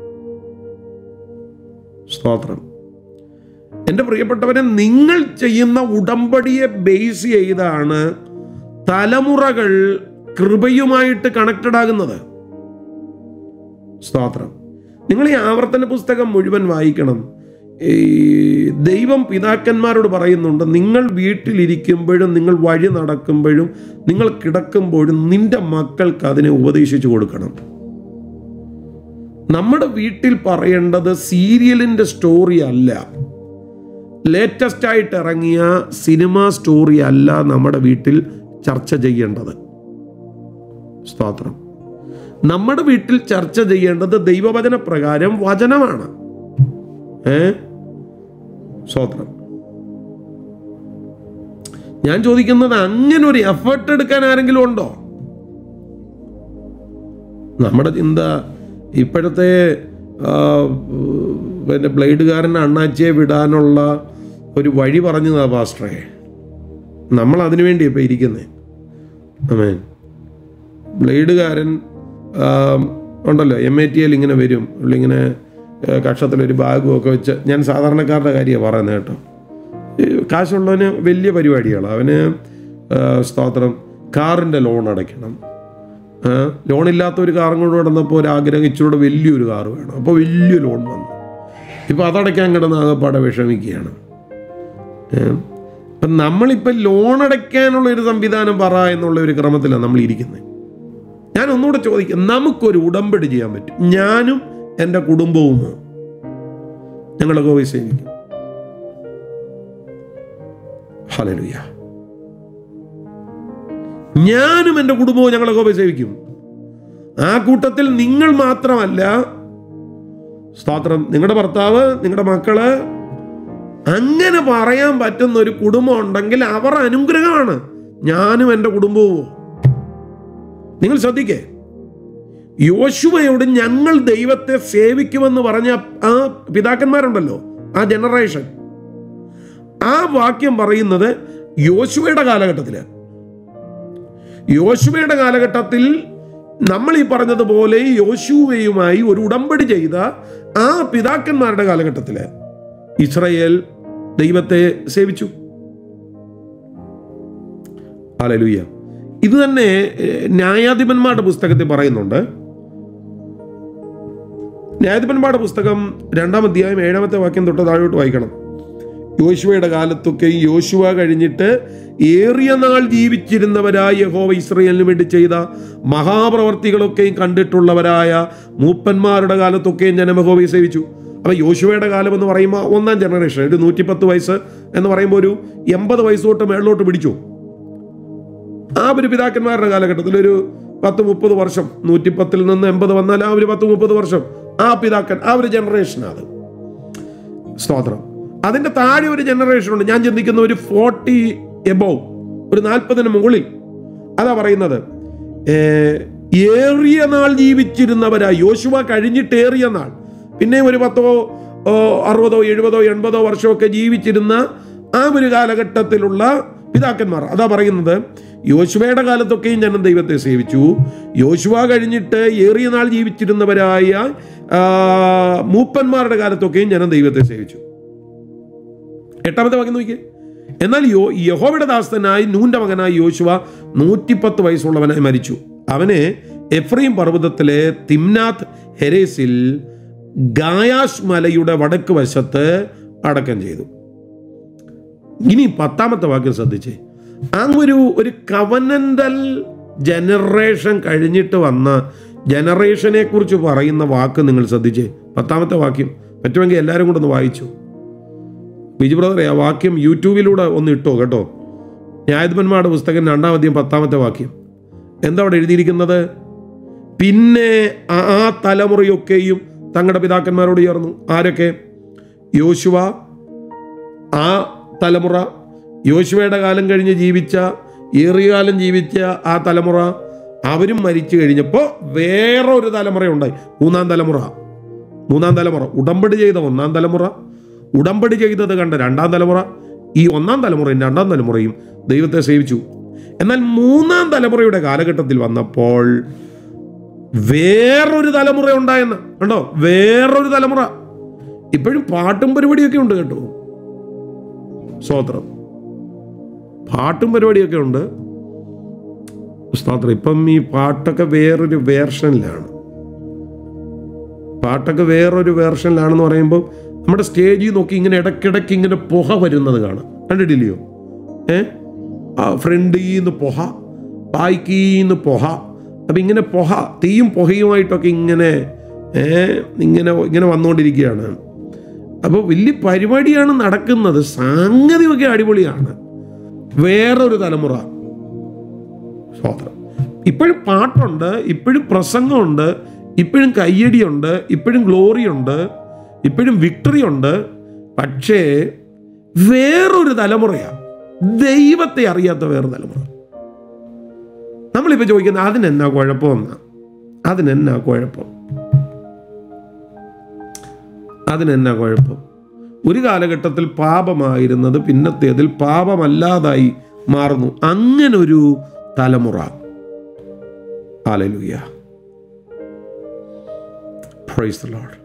സ്തോത്രം എൻ്റെ പ്രിയപ്പെട്ടവരെ നിങ്ങൾ ചെയ്യുന്ന ഉടമ്പടിയെ ബേസ് ചെയ്താണ് തലമുറകൾ കൃപയുമായിട്ട് കണക്റ്റഡ് ആകുന്നത് സ്തോത്രം നിങ്ങൾ ഈ ആവർത്തന പുസ്തകം മുഴുവൻ വായിക്കണം ഈ ദൈവം പിതാക്കന്മാരോട് പറയുന്നുണ്ട് നിങ്ങൾ വീട്ടിലിരിക്കുമ്പോഴും നിങ്ങൾ വഴി നടക്കുമ്പോഴും നിങ്ങൾ കിടക്കുമ്പോഴും നിന്റെ മക്കൾക്ക് അതിനെ ഉപദേശിച്ചു കൊടുക്കണം നമ്മുടെ വീട്ടിൽ പറയേണ്ടത് സീരിയലിൻ്റെ സ്റ്റോറി അല്ല ലേറ്റസ്റ്റ് ആയിട്ട് ഇറങ്ങിയ സിനിമ സ്റ്റോറി അല്ല നമ്മുടെ വീട്ടിൽ ചർച്ച ചെയ്യേണ്ടത് സ്തോത്രം നമ്മുടെ വീട്ടിൽ ചർച്ച ചെയ്യേണ്ടത് ദൈവവചന പ്രകാരം വചനമാണ് ഏ സ്തോത്രം ഞാൻ ചോദിക്കുന്നത് അങ്ങനെ ഒരു എഫേർട്ട് എടുക്കാൻ ആരെങ്കിലും ഉണ്ടോ നമ്മുടെ ചിന്ത ഇപ്പോഴത്തെ ആ, പിന്നെ ബ്ലേഡുകാരൻ അണ്ണാച്ചിയെ വിടാനുള്ള ഒരു വഴി പറഞ്ഞതാ പാസ്റ്ററെ നമ്മൾ അതിനു വേണ്ടി ഇപ്പം ഇരിക്കുന്നത് അമേൻ ബ്ലേഡുകാരൻ ആ, ഉണ്ടല്ലോ എം എ ടി എൽ ഇങ്ങനെ വരും ഇങ്ങനെ കക്ഷത്തിലൊരു ബാഗും ഒക്കെ വെച്ച് ഞാൻ സാധാരണക്കാരുടെ കാര്യമാണ് പറയുന്നത് കേട്ടോ ഈ കാശുള്ളവന് വലിയ പരിപാടികളാണ് അവന് ആ, സ്തോത്രം കാറിൻ്റെ ലോൺ അടയ്ക്കണം ആ, ലോൺ ഇല്ലാത്ത ഒരു കാറും കൊണ്ട് കിടന്നപ്പോൾ ഒരു ആഗ്രഹം ഇച്ചിരൂടെ വലിയൊരു കാറ് വേണം അപ്പോൾ വലിയ ലോൺ വന്നു ഇപ്പോൾ അതടയ്ക്കാൻ കിടന്ന് ആകപ്പാടെ വിഷമിക്കുകയാണ് ഏ? അപ്പം നമ്മളിപ്പോൾ ലോൺ അടയ്ക്കാനുള്ള ഒരു സംവിധാനം പറ എന്നുള്ള ഒരു ക്രമത്തിലാണ് നമ്മൾ ഇരിക്കുന്നത് ഞാൻ ഒന്നുകൂടെ ചോദിക്കാം നമുക്കൊരു ഉടമ്പടി ചെയ്യാൻ പറ്റും ഞാനും എൻ്റെ കുടുംബവും ഞങ്ങളൊക്കെ പോയി സേവിക്കും ഹലലുയ്യ ഞാനും എൻ്റെ കുടുംബവും ഞങ്ങളൊക്കെ പോയി സേവിക്കും ആ കൂട്ടത്തിൽ നിങ്ങൾ മാത്രമല്ല സ്തോത്രം നിങ്ങളുടെ ഭർത്താവ് നിങ്ങളുടെ മക്കള് അങ്ങനെ പറയാൻ പറ്റുന്ന ഒരു കുടുംബം ഉണ്ടെങ്കിൽ അവർ അനുഗ്രഹമാണ് ഞാനും എൻ്റെ കുടുംബവും നിങ്ങൾ ശ്രദ്ധിക്കേ യോശുവയോട് ഞങ്ങൾ ദൈവത്തെ സേവിക്കുമെന്ന് പറഞ്ഞ ആ പിതാക്കന്മാരുണ്ടല്ലോ ആ ജനറേഷൻ ആ വാക്യം പറയുന്നത് യോശുവയുടെ കാലഘട്ടത്തില് യോശുവയുടെ കാലഘട്ടത്തിൽ നമ്മൾ ഈ പറഞ്ഞതുപോലെ യോശുവയുമായി ഒരു ഉടമ്പടി ചെയ്ത ആ പിതാക്കന്മാരുടെ കാലഘട്ടത്തില് ഇസ്രയേൽ ദൈവത്തെ സേവിച്ചു അലലുയ്യ ഇത് തന്നെ ഏഹ്, ന്യായാധിപന്മാരുടെ പുസ്തകത്തിൽ പറയുന്നുണ്ട് ന്യായാധിപന്മാരുടെ പുസ്തകം രണ്ടാം അധ്യായം ഏഴാമത്തെ വാക്യം തൊട്ട് താഴോട്ട് വായിക്കണം യോശുവയുടെ കാലത്തൊക്കെ യോശുവ കഴിഞ്ഞിട്ട് ഏറിയ നാൾ ജീവിച്ചിരുന്നവരായ യഹോവ ഇസ്രയേലിന് വേണ്ടി ചെയ്ത മഹാപ്രവർത്തികളൊക്കെയും കണ്ടിട്ടുള്ളവരായ മൂപ്പന്മാരുടെ കാലത്തൊക്കെയും ജനം യഹോവയെ സേവിച്ചു അപ്പം യോശുവയുടെ കാലം എന്ന് പറയുമ്പോൾ ഒന്നാം ജനറേഷൻ ഒരു നൂറ്റിപ്പത്ത് വയസ്സ് എന്ന് പറയുമ്പോൾ ഒരു എൺപത് വയസ്സ് തൊട്ട് മേളിലോട്ട് പിടിച്ചു ആ ഒരു പിതാക്കന്മാരുടെ കാലഘട്ടത്തിൽ ഒരു പത്ത് മുപ്പത് വർഷം നൂറ്റിപ്പത്തിൽ നിന്ന് എൺപത് വന്നാൽ ആ ഒരു പത്ത് മുപ്പത് വർഷം ആ പിതാക്കൻ ആ ഒരു ജനറേഷനാണ് അത് സ്തോത്രം അതിന്റെ താഴെ ഒരു ജനറേഷൻ ഉണ്ട് ഞാൻ ചിന്തിക്കുന്ന ഒരു ഫോർട്ടി എബോവ് ഒരു നാൽപ്പതിന് മുകളിൽ അതാ പറയുന്നത് ഏ, ഏറിയ നാൾ ജീവിച്ചിരുന്നവരാ യോശുവ കഴിഞ്ഞിട്ട് ഏറിയ നാൾ പിന്നെ ഒരു പത്തോ ഓ, അറുപതോ എഴുപതോ എൺപതോ വർഷമൊക്കെ ജീവിച്ചിരുന്ന ആ ഒരു കാലഘട്ടത്തിലുള്ള പിതാക്കന്മാർ അതാ പറയുന്നത് യോശുവയുടെ കാലത്തൊക്കെയും ജനം ദൈവത്തെ സേവിച്ചു യോശുവ കഴിഞ്ഞിട്ട് ഏറിയ നാൾ ജീവിച്ചിരുന്നവരായ ആ, മൂപ്പന്മാരുടെ കാലത്തൊക്കെയും ജനം ദൈവത്തെ സേവിച്ചു എട്ടാമത്തെ വാക്യം നോക്കിയേ എന്നാൽ യോ യഹോവയുടെ ദാസനായി നൂന്റെ മകനായി യോശുവ നൂറ്റിപ്പത്ത് വയസ്സുള്ളവനായി മരിച്ചു അവനെ എഫ്രീം പർവ്വതത്തിലെ തിംനാഥ് ഹെരേസിൽ ഗായാഷ് മലയുടെ വടക്ക് വശത്ത് അടക്കം ചെയ്തു ഇനി പത്താമത്തെ വാക്യം ശ്രദ്ധിച്ചേ ആ ഒരു ഒരു കവനന്റൽ ജനറേഷൻ കഴിഞ്ഞിട്ട് വന്ന ജനറേഷനെ കുറിച്ച് പറയുന്ന വാക്ക് നിങ്ങൾ ശ്രദ്ധിച്ചേ പത്താമത്തെ വാക്യം പറ്റുമെങ്കിൽ എല്ലാവരും കൂടെ ഒന്ന് വായിച്ചു ബിജു ബ്രദറെ ആ വാക്യം യൂട്യൂബിലൂടെ ഒന്ന് ഇട്ടോ കേട്ടോ ന്യായാധിപന്മാരുടെ പുസ്തകം രണ്ടാമത്തെയും പത്താമത്തെ വാക്യം എന്താ അവിടെ എഴുതിയിരിക്കുന്നത് പിന്നെ ആ ആ തലമുറയൊക്കെയും തങ്ങളുടെ പിതാക്കന്മാരോട് ചേർന്നു ആരൊക്കെ യോശുവ ആ തലമുറ യോശുവയുടെ കാലം കഴിഞ്ഞ് ജീവിച്ച ഏറിയ കാലം ജീവിച്ച ആ തലമുറ അവരും മരിച്ചു കഴിഞ്ഞപ്പോൾ വേറെ ഒരു തലമുറയുണ്ടായി മൂന്നാം തലമുറ മൂന്നാം തലമുറ ഉടമ്പടി ചെയ്ത ഒന്നാം തലമുറ ഉടമ്പടി ചെയ്തത് കണ്ട രണ്ടാം തലമുറ ഈ ഒന്നാം തലമുറയും രണ്ടാം തലമുറയും ദൈവത്തെ സേവിച്ചു എന്നാൽ മൂന്നാം തലമുറയുടെ കാലഘട്ടത്തിൽ വന്നപ്പോൾ വേറൊരു തലമുറ ഉണ്ടായെന്ന് കണ്ടോ വേറൊരു തലമുറ ഇപ്പോഴും പാട്ടും പരിപാടിയൊക്കെ ഉണ്ട് കേട്ടോ സ്തോത്രം പാട്ടും പരിപാടിയൊക്കെ ഉണ്ട് സ്തോത്രം ഇപ്പം ഈ പാട്ടൊക്കെ വേറൊരു വേർഷനിലാണ് പാട്ടൊക്കെ വേറൊരു വേർഷനിലാണെന്ന് പറയുമ്പോൾ നമ്മുടെ സ്റ്റേജിൽ നോക്കി ഇങ്ങനെ ഇടയ്ക്കിടയ്ക്ക് ഇങ്ങനെ പുക വരുന്നത് കാണാം കണ്ടിട്ടില്ലയോ ഏ ആ ഫ്രണ്ടിൽ നിന്ന് പുക ബായ്ക്കീന്ന് പുക അപ്പം ഇങ്ങനെ പുക തീയും പുകയുമായിട്ടൊക്കെ ഇങ്ങനെ ഏ ഇങ്ങനെ ഇങ്ങനെ വന്നുകൊണ്ടിരിക്കുകയാണ് അപ്പോൾ വലിയ പരിപാടിയാണ് നടക്കുന്നത് സംഗതിയൊക്കെ അടിപൊളിയാണ് വേറൊരു തലമുറ സ്തോത്രം ഇപ്പോഴും പാട്ടുണ്ട് ഇപ്പോഴും പ്രസംഗമുണ്ട് ഇപ്പോഴും കയ്യടിയുണ്ട് ഇപ്പോഴും ഗ്ലോറി ഉണ്ട് ഇപ്പോഴും വിക്ടറി ഉണ്ട് പക്ഷേ വേറൊരു തലമുറയാണ് ദൈവത്തെ അറിയാത്ത വേറൊരു തലമുറ നമ്മളിപ്പോൾ ചോദിക്കുന്നത് അതിനെന്നാ കുഴപ്പമെന്നാ അതിനെന്നാ കുഴപ്പം അതിനെന്നാ കുഴപ്പം ഒരു കാലഘട്ടത്തിൽ പാപമായിരുന്നത് പിന്നത്തേതിൽ പാപമല്ലാതായി മാറുന്നു അങ്ങനൊരു തലമുറ Hallelujah. Praise the Lord.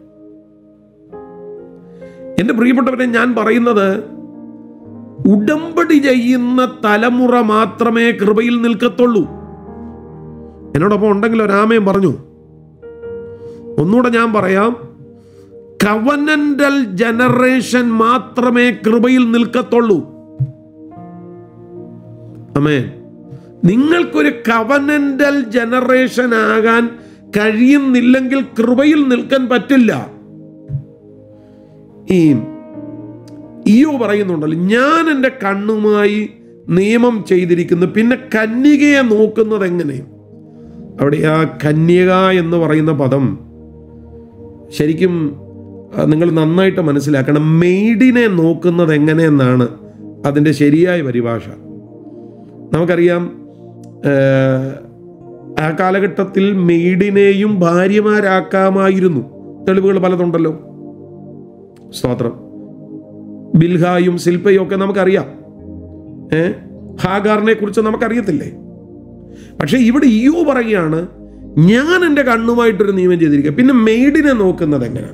എൻ്റെ പ്രിയപ്പെട്ടവരെ ഞാൻ പറയുന്നത് ഉടമ്പടി ചെയ്യുന്ന തലമുറ മാത്രമേ കൃപയിൽ നിൽക്കത്തുള്ളൂ എന്നോടൊപ്പം ഉണ്ടെങ്കിൽ ഒരാമയും പറഞ്ഞു ഒന്നുകൂടെ ഞാൻ പറയാം കവനന്റൽ ജനറേഷൻ മാത്രമേ കൃപയിൽ നിൽക്കത്തുള്ളൂ അമേ നിങ്ങൾക്കൊരു കവനന്റൽ ജനറേഷൻ ആകാൻ കഴിയുന്നില്ലെങ്കിൽ കൃപയിൽ നിൽക്കാൻ പറ്റില്ല ഈ ഈയോ പറയുന്നുണ്ടല്ലോ ഞാൻ എൻ്റെ കണ്ണുമായി നിയമം ചെയ്തിരിക്കുന്നു പിന്നെ കന്യകയെ നോക്കുന്നത് എങ്ങനെ അവിടെ ആ കന്യക എന്ന് പറയുന്ന പദം ശരിക്കും ആ, നിങ്ങൾ നന്നായിട്ട് മനസ്സിലാക്കണം മെയ്ഡിനെ നോക്കുന്നത് എങ്ങനെയെന്നാണ് അതിൻ്റെ ശരിയായ പരിഭാഷ നമുക്കറിയാം ഏഹ്, ആ കാലഘട്ടത്തിൽ മെയ്ഡിനെയും ഭാര്യമാരാക്കാമായിരുന്നു തെളിവുകൾ പലതുണ്ടല്ലോ സ്തോത്രം ബിൽഹായും ശില്പയും ഒക്കെ നമുക്കറിയാം ഏ ഹാഗാറിനെ കുറിച്ച് നമുക്കറിയത്തില്ലേ പക്ഷെ ഇവിടെ ഇയോ പറയുകയാണ് ഞാൻ എൻ്റെ കണ്ണുമായിട്ടൊരു നിയമം ചെയ്തിരിക്കുക പിന്നെ മെയ്ഡിനെ നോക്കുന്നത് എങ്ങനെ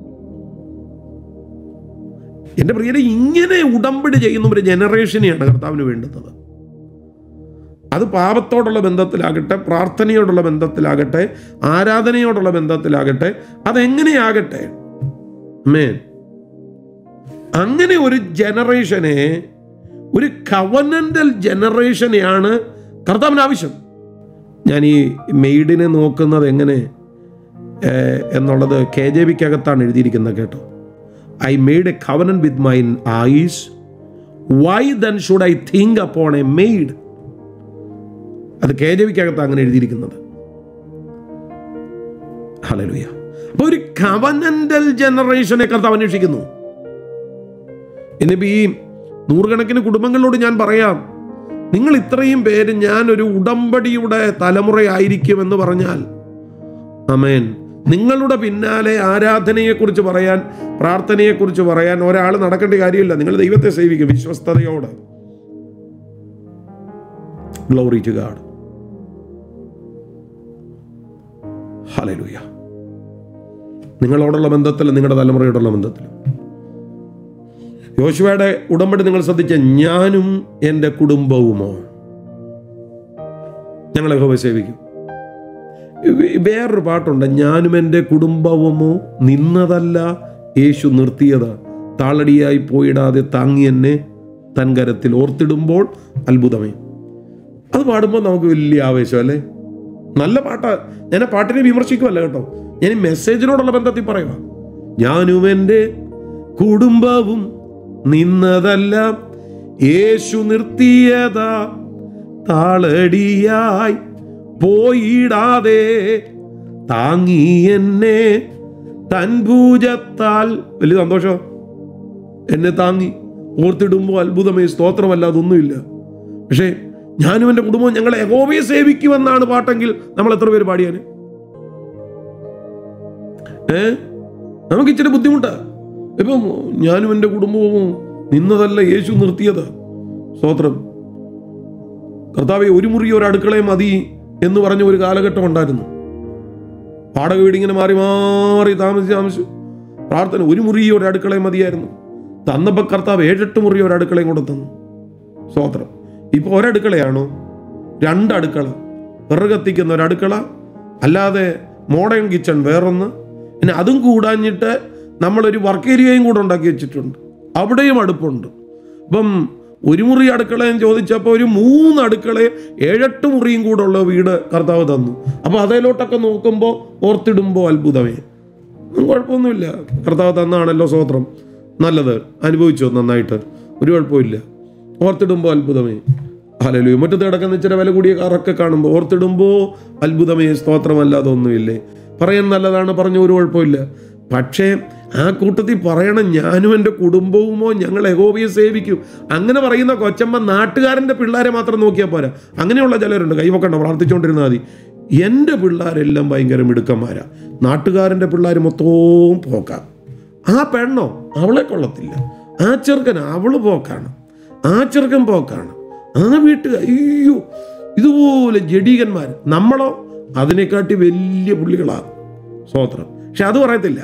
എൻ്റെ പ്രിയരെ ഇങ്ങനെ ഉടമ്പടി ചെയ്യുന്ന ഒരു ജനറേഷനെയാണ് കർത്താവിന് വേണ്ടുന്നത് അത് പാപത്തോടുള്ള ബന്ധത്തിലാകട്ടെ പ്രാർത്ഥനയോടുള്ള ബന്ധത്തിലാകട്ടെ ആരാധനയോടുള്ള ബന്ധത്തിലാകട്ടെ അതെങ്ങനെയാകട്ടെ മേൻ അങ്ങനെ ഒരു ജനറേഷനെ ഒരു കവനൻ്റൽ ജനറേഷനെയാണ് കർത്താവിന് ആവശ്യം ഞാൻ ഈ മെയ്ഡിനെ നോക്കുന്നത് എങ്ങനെ ഏഹ്, എന്നുള്ളത് കെ ജെ ബിക്കകത്താണ് എഴുതിയിരിക്കുന്നത് കേട്ടോ I made a covenant with my eyes why then should I think upon a made അത് കെ ജെ ബിക്കകത്ത് അങ്ങനെ എഴുതിയിരിക്കുന്നത് ഹലലുയ അപ്പൊ ഒരു കവനന്റൽ ജനറേഷനെ കർത്താവ് അന്വേഷിക്കുന്നു ഇന്നിപ്പോ ഈ നൂറുകണക്കിന് കുടുംബങ്ങളോട് ഞാൻ പറയാം നിങ്ങൾ ഇത്രയും പേര് ഞാൻ ഒരു ഉടമ്പടിയുടെ തലമുറയായിരിക്കും എന്ന് പറഞ്ഞാൽ അമേൻ നിങ്ങളുടെ പിന്നാലെ ആരാധനയെക്കുറിച്ച് പറയാൻ പ്രാർത്ഥനയെക്കുറിച്ച് പറയാൻ ഒരാൾ നടക്കേണ്ട കാര്യമില്ല നിങ്ങൾ ദൈവത്തെ സേവിക്കും വിശ്വസ്തയോടെ ഗ്ലോറി ടു ഗാഡ് ഹലലുയ നിങ്ങളോടുള്ള ബന്ധത്തിൽ നിങ്ങളുടെ തലമുറയോടുള്ള ബന്ധത്തിൽ യോശുവയുടെ ഉടമ്പടി നിങ്ങൾ ശ്രദ്ധിച്ച ഞാനും എൻ്റെ കുടുംബവുമോ ഞങ്ങളെ യഹോവയെ സേവിക്കും വേ- വേറൊരു പാട്ടുണ്ട് ഞാനും എൻ്റെ കുടുംബവുമോ നിന്നതല്ല യേശു നിർത്തിയത് താളടിയായി പോയിടാതെ താങ്ങി എന്നെ തൻ കരത്തിൽ ഓർത്തിടുമ്പോൾ അത്ഭുതമേ അത് പാടുമ്പോൾ നമുക്ക് വലിയ ആവേശം അല്ലേ നല്ല പാട്ടാ ഞാൻ ആ പാട്ടിനെ വിമർശിക്കുമല്ല കേട്ടോ ഞാൻ ഈ മെസ്സേജിനോടുള്ള ബന്ധത്തിൽ പറയുക ഞാനും എൻ്റെ കുടുംബവും നിന്നതല്ല യേശു നിർത്തിയതാ താളടിയായി പോയിടാതെ താങ്ങി എന്നെ തൻ ഭൂജത്താൽ വലിയ സന്തോഷം എന്നെ താങ്ങി ഓർത്തിടുമ്പോൾ അത്ഭുതമേ സ്തോത്രമല്ല അതൊന്നുമില്ല പക്ഷേ ഞാനും എൻ്റെ കുടുംബവും ഞങ്ങളെ യഹോവയെ സേവിക്കുമെന്നാണ് പാട്ടെങ്കിൽ നമ്മൾ എത്ര പേര് പാടിയാന് ഏ നമുക്ക് ഇച്ചിരി ബുദ്ധിമുട്ടാ ഇപ്പം ഞാനും എൻ്റെ കുടുംബവും നിന്നതല്ല യേശു നിർത്തിയത് സ്തോത്രം കർത്താവെ ഒരു മുറി ഒരു അടുക്കളയും മതി എന്ന് പറഞ്ഞ ഒരു കാലഘട്ടം ഉണ്ടായിരുന്നു വാടക വീട് ഇങ്ങനെ മാറി മാറി താമസിച്ച് താമസിച്ചു പ്രാർത്ഥന ഒരു മുറി ഒരു അടുക്കളയും മതിയായിരുന്നു തന്നപ്പോൾ കർത്താവ് ഏഴെട്ട് മുറി ഒരു അടുക്കളയും കൂടെ തന്നു സ്തോത്രം ഇപ്പോൾ ഒരടുക്കളയാണോ രണ്ട് അടുക്കള വിറക് കത്തിക്കുന്ന ഒരു അടുക്കള അല്ലാതെ മോഡേൺ കിച്ചൺ വേറൊന്ന് പിന്നെ അതും കൂടാഞ്ഞിട്ട് നമ്മളൊരു വർക്ക് ഏരിയയും കൂടെ ഉണ്ടാക്കി വെച്ചിട്ടുണ്ട് അവിടെയും അടുപ്പുണ്ട് ഇപ്പം ഒരു മുറി അടുക്കളയും ചോദിച്ചപ്പോൾ ഒരു മൂന്ന് അടുക്കളയും ഏഴെട്ട് മുറിയും കൂടെ ഉള്ള വീട് കർത്താവ് തന്നു അപ്പോൾ അതിലോട്ടൊക്കെ നോക്കുമ്പോൾ ഓർത്തിടുമ്പോൾ അത്ഭുതമേ ഒന്നും കുഴപ്പമൊന്നുമില്ല കർത്താവ് തന്നാണല്ലോ സ്വോത്രം നല്ലത് അനുഭവിച്ചോ നന്നായിട്ട് ഒരു കുഴപ്പമില്ല ഓർത്തിടുമ്പോൾ അത്ഭുതമേ ഹലലു മുറ്റത്ത് കിടക്കുന്ന ഇച്ചിരി വില കൂടിയ കാറൊക്കെ കാണുമ്പോൾ ഓർത്തിടുമ്പോൾ അത്ഭുതമേ സ്തോത്രമല്ലാതെ ഒന്നുമില്ലേ പറയാൻ നല്ലതാണ് പറഞ്ഞ ഒരു കുഴപ്പമില്ല പക്ഷേ ആ കൂട്ടത്തിൽ പറയണം ഞാനും എൻ്റെ കുടുംബവുമോ ഞങ്ങൾ എഗോബിയെ സേവിക്കും അങ്ങനെ പറയുന്ന കൊച്ചമ്മ നാട്ടുകാരൻ്റെ പിള്ളേരെ മാത്രം നോക്കിയാൽ പോരാ അങ്ങനെയുള്ള ചിലരുണ്ട് കൈവക്കണ്ട പ്രാർത്ഥിച്ചുകൊണ്ടിരുന്നാൽ മതി എൻ്റെ പിള്ളേരെല്ലാം ഭയങ്കര മിടുക്കന്മാരാ നാട്ടുകാരൻ്റെ പിള്ളേർ മൊത്തവും പോക്കാം ആ പെണ്ണോ അവളെ കൊള്ളത്തില്ല ആ ചെറുക്കൻ അവള് പോക്കാണ് ആ ചെറുക്കൻ പോക്കാണ് ആ വീട്ടുകാർ അയ്യോ ഇതുപോലെ ജഡീകന്മാർ നമ്മളോ അതിനെക്കാട്ടി വലിയ പുള്ളികളാണ് സ്വോത്രം പക്ഷെ അത് പറയത്തില്ല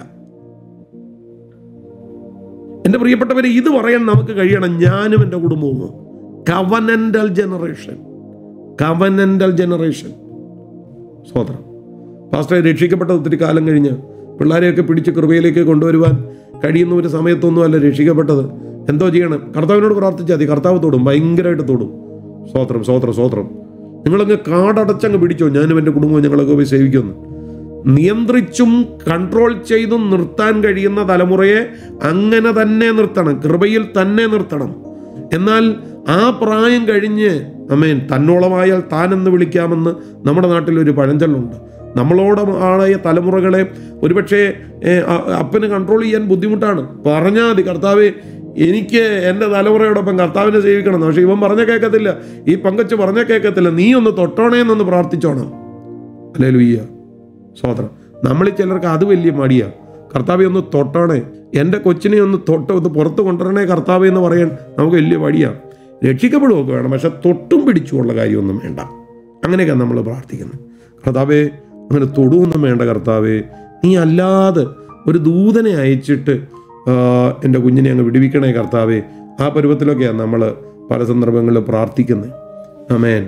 എൻ്റെ പ്രിയപ്പെട്ടവരെ ഇത് പറയാൻ നമുക്ക് കഴിയണം ഞാനും എൻ്റെ കുടുംബവും കവനൻ്റൽ ജനറേഷൻ കവനൻ്റൽ ജനറേഷൻ സ്വോത്രം പാസ്റ്ററെ രക്ഷിക്കപ്പെട്ട ഒത്തിരി കാലം കഴിഞ്ഞ് പിള്ളേരെയൊക്കെ പിടിച്ച് കൃപയിലേക്ക് കൊണ്ടുവരുവാൻ കഴിയുന്ന ഒരു സമയത്തൊന്നും അല്ല രക്ഷിക്കപ്പെട്ടത് എന്തോ ചെയ്യണം കർത്താവിനോട് പ്രാർത്ഥിച്ചാൽ മതി കർത്താവ് തൊടും ഭയങ്കരമായിട്ട് തൊടും സ്വോത്രം സ്വോത്രം സ്വോത്രം നിങ്ങളങ്ങ് കാടടച്ചങ്ങ് പിടിച്ചോ ഞാനും എൻ്റെ കുടുംബവും ഞങ്ങളൊക്കെ പോയി സേവിക്കുന്നു നിയന്ത്രിച്ചും കൺട്രോൾ ചെയ്തും നിർത്താൻ കഴിയുന്ന തലമുറയെ അങ്ങനെ തന്നെ നിർത്തണം കൃപയിൽ തന്നെ നിർത്തണം എന്നാൽ ആ പ്രായം കഴിഞ്ഞ് അമേൻ തന്നോളമായാൽ താനെന്ന് വിളിക്കാമെന്ന് നമ്മുടെ നാട്ടിൽ ഒരു പഴഞ്ചൊല്ലുണ്ട് നമ്മളോട് ആളായ തലമുറകളെ ഒരുപക്ഷെ ഏ, അ- അപ്പന് കൺട്രോൾ ചെയ്യാൻ ബുദ്ധിമുട്ടാണ് പറഞ്ഞാൽ മതി കർത്താവെ എനിക്ക് എൻ്റെ തലമുറയോടൊപ്പം കർത്താവിനെ സേവിക്കണം എന്ന്. പക്ഷെ ഇവൻ പറഞ്ഞ കേൾക്കത്തില്ല ഈ പങ്കച്ച് പറഞ്ഞ കേൾക്കത്തില്ല നീ ഒന്ന് തൊട്ടോണേ എന്നൊന്ന് പ്രാർത്ഥിച്ചോണം അല്ലേ ലുയ്യ സ്വോത്രം നമ്മളിൽ ചിലർക്ക് അത് വലിയ മടിയാ കർത്താവെ ഒന്ന് തൊട്ടണേ എൻ്റെ കൊച്ചിനെ ഒന്ന് തൊട്ട് ഒന്ന് പുറത്ത് കൊണ്ടുവരണേ കർത്താവെ എന്ന് പറയാൻ നമുക്ക് വലിയ മടിയാ രക്ഷിക്കപ്പെടുകയൊക്കെ വേണം പക്ഷെ തൊട്ടും പിടിച്ചുമുള്ള കാര്യമൊന്നും വേണ്ട അങ്ങനെയൊക്കെ നമ്മൾ പ്രാർത്ഥിക്കുന്നത് കർത്താവെ അങ്ങനെ തൊടുവൊന്നും വേണ്ട കർത്താവെ നീ അല്ലാതെ ഒരു ദൂതനെ അയച്ചിട്ട് ആ, എൻ്റെ കുഞ്ഞിനെ അങ്ങ് വിടുവിക്കണേ കർത്താവെ ആ പരുവത്തിലൊക്കെയാണ് നമ്മൾ പല സന്ദർഭങ്ങളിൽ പ്രാർത്ഥിക്കുന്നത് അമേൻ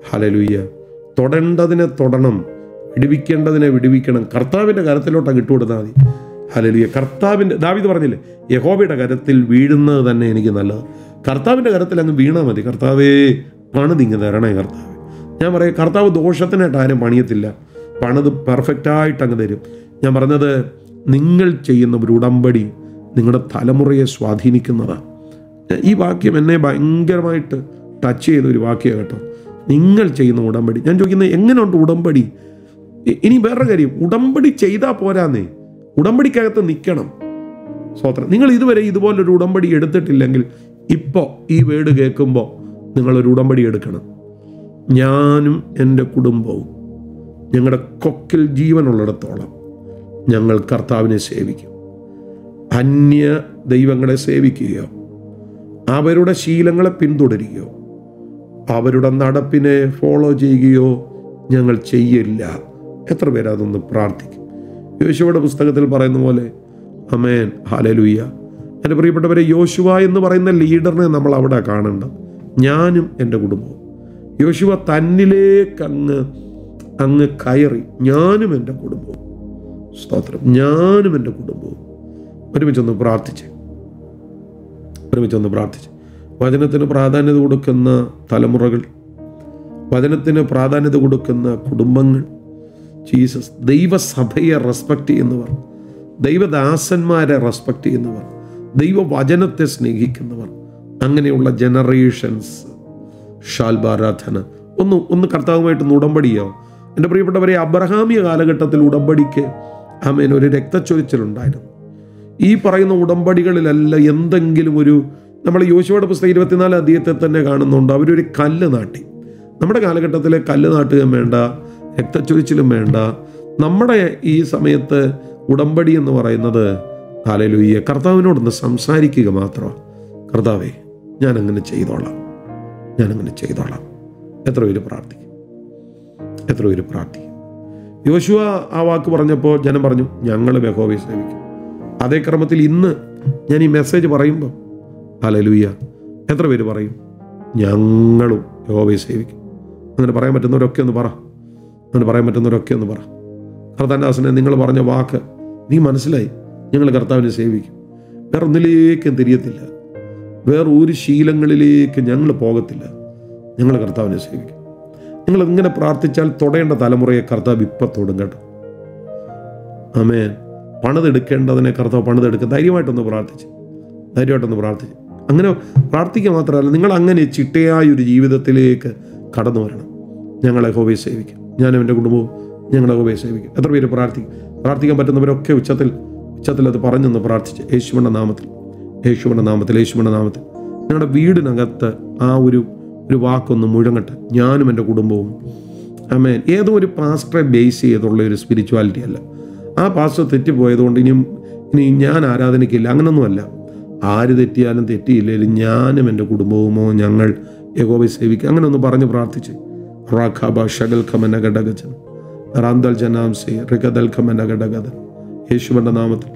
ഹലലുയ്യ തൊടേണ്ടതിനെ തൊടണം വിടുവിക്കേണ്ടതിനെ വിടുവിക്കണം കർത്താവിൻ്റെ കരത്തിലോട്ടാണ് ഇട്ടുകൊടുത്താൽ മതി ഹലലുയ്യ കർത്താവിൻ്റെ ദാവിദ് പറഞ്ഞില്ലേ യഹോബയുടെ കരത്തിൽ വീഴുന്നത് തന്നെ എനിക്ക് നല്ലത് കർത്താവിൻ്റെ കരത്തിൽ അങ്ങ് വീണാൽ മതി കർത്താവേ പണിതിങ്ങ് തരണേ കർത്താവ് ഞാൻ പറയാം കർത്താവ് ദോഷത്തിനായിട്ട് ആരും പണിയത്തില്ല പണിത് പെർഫെക്റ്റായിട്ട് അങ്ങ് തരും ഞാൻ പറഞ്ഞത് നിങ്ങൾ ചെയ്യുന്ന ഒരു ഉടമ്പടി നിങ്ങളുടെ തലമുറയെ സ്വാധീനിക്കുന്നതാണ് ഈ വാക്യം എന്നെ ഭയങ്കരമായിട്ട് ടച്ച് ചെയ്ത ഒരു വാക്യം കേട്ടോ നിങ്ങൾ ചെയ്യുന്ന ഉടമ്പടി ഞാൻ ചോദിക്കുന്നത് എങ്ങനെയുണ്ട് ഉടമ്പടി ഇ- ഇനി വേറെ കാര്യം ഉടമ്പടി ചെയ്താൽ പോരാന്നേ ഉടമ്പടിക്കകത്ത് നിൽക്കണം സ്വത്രം നിങ്ങൾ ഇതുവരെ ഇതുപോലൊരു ഉടമ്പടി എടുത്തിട്ടില്ലെങ്കിൽ ഇപ്പോൾ ഈ വേട് കേൾക്കുമ്പോൾ നിങ്ങളൊരു ഉടമ്പടി എടുക്കണം ഞാനും എൻ്റെ കുടുംബവും ഞങ്ങളുടെ കൊക്കിൽ ജീവനുള്ളിടത്തോളം ഞങ്ങൾ കർത്താവിനെ സേവിക്കും അന്യ ദൈവങ്ങളെ സേവിക്കുകയോ അവരുടെ ശീലങ്ങളെ പിന്തുടരുകയോ അവരുടെ നടപ്പിനെ ഫോളോ ചെയ്യുകയോ ഞങ്ങൾ ചെയ്യില്ല എത്ര പേര് അതൊന്ന് പ്രാർത്ഥിക്കും യോശുവയുടെ പുസ്തകത്തിൽ പറയുന്ന പോലെ അമേൻ ഹാലലുയ്യ എൻ്റെ പ്രിയപ്പെട്ടവരെ യോശുവ എന്ന് പറയുന്ന ലീഡറിനെ നമ്മൾ അവിടെ കാണേണ്ടത് ഞാനും എൻ്റെ കുടുംബവും യോശുവ തന്നിലേക്ക് അങ്ങ് അങ്ങ് കയറി ഞാനും എൻ്റെ കുടുംബവും സ്തോത്രം ഞാനും എൻ്റെ കുടുംബവും ഒരുമിച്ചൊന്ന് പ്രാർത്ഥിച്ച് ഒരുമിച്ചൊന്ന് പ്രാർത്ഥിച്ച് വചനത്തിന് പ്രാധാന്യത കൊടുക്കുന്ന തലമുറകൾ വചനത്തിന് പ്രാധാന്യത കൊടുക്കുന്ന കുടുംബങ്ങൾ ജീസസ് ദൈവസഭയെ റെസ്പെക്റ്റ് ചെയ്യുന്നവർ ദൈവദാസന്മാരെ റെസ്പെക്റ്റ് ചെയ്യുന്നവർ ദൈവവചനത്തെ സ്നേഹിക്കുന്നവർ അങ്ങനെയുള്ള ജനറേഷൻസ് ഷാൽബാരാധന ഒന്ന് ഒന്ന് കർത്താവുമായിട്ട് ഒന്ന് ഉടമ്പടിയോ എൻ്റെ പ്രിയപ്പെട്ടവരെ അബ്രഹാമിയ കാലഘട്ടത്തിൽ ഉടമ്പടിക്ക് ആമേൻ ഒരു രക്തച്ചൊരിച്ചിലുണ്ടായിരുന്നു ഈ പറയുന്ന ഉടമ്പടികളിലെല്ലാം എന്തെങ്കിലും ഒരു നമ്മൾ യോശുവയുടെ പുസ്തകം ഇരുപത്തിനാല് അധ്യയത്തെ തന്നെ കാണുന്നുണ്ട് അവരൊരു കല്ല് നാട്ടി നമ്മുടെ കാലഘട്ടത്തിലെ കല്ല് നാട്ടുകയും വേണ്ട രക്തച്ചൊരിച്ചിലും വേണ്ട നമ്മുടെ ഈ സമയത്ത് ഉടമ്പടി എന്ന് പറയുന്നത് ഹാലലുയ്യ കർത്താവിനോടൊന്ന് സംസാരിക്കുക മാത്രമാണ് കർത്താവേ ഞാൻ അങ്ങനെ ചെയ്തോളാം ഞാൻ അങ്ങനെ ചെയ്തോളാം എത്ര പേര് പ്രാർത്ഥിക്കും എത്ര പേര് പ്രാർത്ഥിക്കും യോശുവ ആ വാക്ക് പറഞ്ഞപ്പോൾ ജനം പറഞ്ഞു ഞങ്ങൾ ബഹോവയെ സേവിക്കും അതേ ക്രമത്തിൽ ഇന്ന് ഞാൻ ഈ മെസ്സേജ് പറയുമ്പോൾ ഹലലുയ്യ എത്ര പേര് പറയും ഞങ്ങളും യഹോവയെ സേവിക്കും അങ്ങനെ പറയാൻ പറ്റുന്നവരൊക്കെ ഒന്ന് പറ അങ്ങനെ പറയാൻ പറ്റുന്നവരൊക്കെ ഒന്ന് പറ കർത്താൻദാസനെ നിങ്ങൾ പറഞ്ഞ വാക്ക് നീ മനസ്സിലായി ഞങ്ങൾ കർത്താവിനെ സേവിക്കും വേറെ ഒന്നിലേക്കും തിരിയത്തില്ല വേറെ ഒരു ശീലങ്ങളിലേക്ക് ഞങ്ങൾ പോകത്തില്ല ഞങ്ങൾ കർത്താവിനെ സേവിക്കും നിങ്ങൾ ഇങ്ങനെ പ്രാർത്ഥിച്ചാൽ തൊടേണ്ട തലമുറയെ കർത്താവ് ഇപ്പം തൊടും കേട്ടോ ആമേൻ പണിതെടുക്കേണ്ടതിനെ കർത്താവ് പണിതെടുക്കുക ധൈര്യമായിട്ടൊന്ന് പ്രാർത്ഥിച്ച് ധൈര്യമായിട്ടൊന്ന് പ്രാർത്ഥിച്ച് അങ്ങനെ പ്രാർത്ഥിക്കുക മാത്രമല്ല നിങ്ങൾ അങ്ങനെ ചിട്ടയായ ഒരു ജീവിതത്തിലേക്ക് കടന്നു വരണം ഞങ്ങളെ ഹോബയെ സേവിക്കും ഞാനും എൻ്റെ കുടുംബവും ഞങ്ങളെ ഹോബയെ സേവിക്കും എത്ര പേര് പ്രാർത്ഥിക്കും പ്രാർത്ഥിക്കാൻ പറ്റുന്നവരൊക്കെ ഉച്ചത്തിൽ ഉച്ചത്തിൽ അത് പറഞ്ഞൊന്ന് പ്രാർത്ഥിച്ച് യേശുവിൻ്റെ നാമത്തിൽ യേശുവിൻ്റെ നാമത്തിൽ യേശുവിൻ്റെ നാമത്തിൽ ഞങ്ങളുടെ വീടിനകത്ത് ആ ഒരു ഒരു വാക്കൊന്ന് മുഴങ്ങട്ടെ ഞാനും എൻ്റെ കുടുംബവും അമേൻ ഏതോ ഒരു പാസ്റ്ററെ ബേസ് ചെയ്തുള്ള ഒരു സ്പിരിച്വാലിറ്റി അല്ല ആ പാസ്റ്റർ തെറ്റിപ്പോയതുകൊണ്ട് ഇനിയും ഇനി ഞാൻ ആരാധനയ്ക്കില്ല അങ്ങനൊന്നുമല്ല ആര് തെറ്റിയാലും തെറ്റിയില്ലെങ്കിലും ഞാനും എൻ്റെ കുടുംബവുമോ ഞങ്ങൾ യഹോബയെ സേവിക്കുക അങ്ങനെ ഒന്ന് പറഞ്ഞ് പ്രാർത്ഥിച്ച് റാഖാബ ഷഗൽ ഖമന ഘടകജൻ റാന്തൽ ജനാംസെ റിഗദൽ ഖമന ഘടകഥൻ യേശുവിൻ്റെ നാമത്തിൽ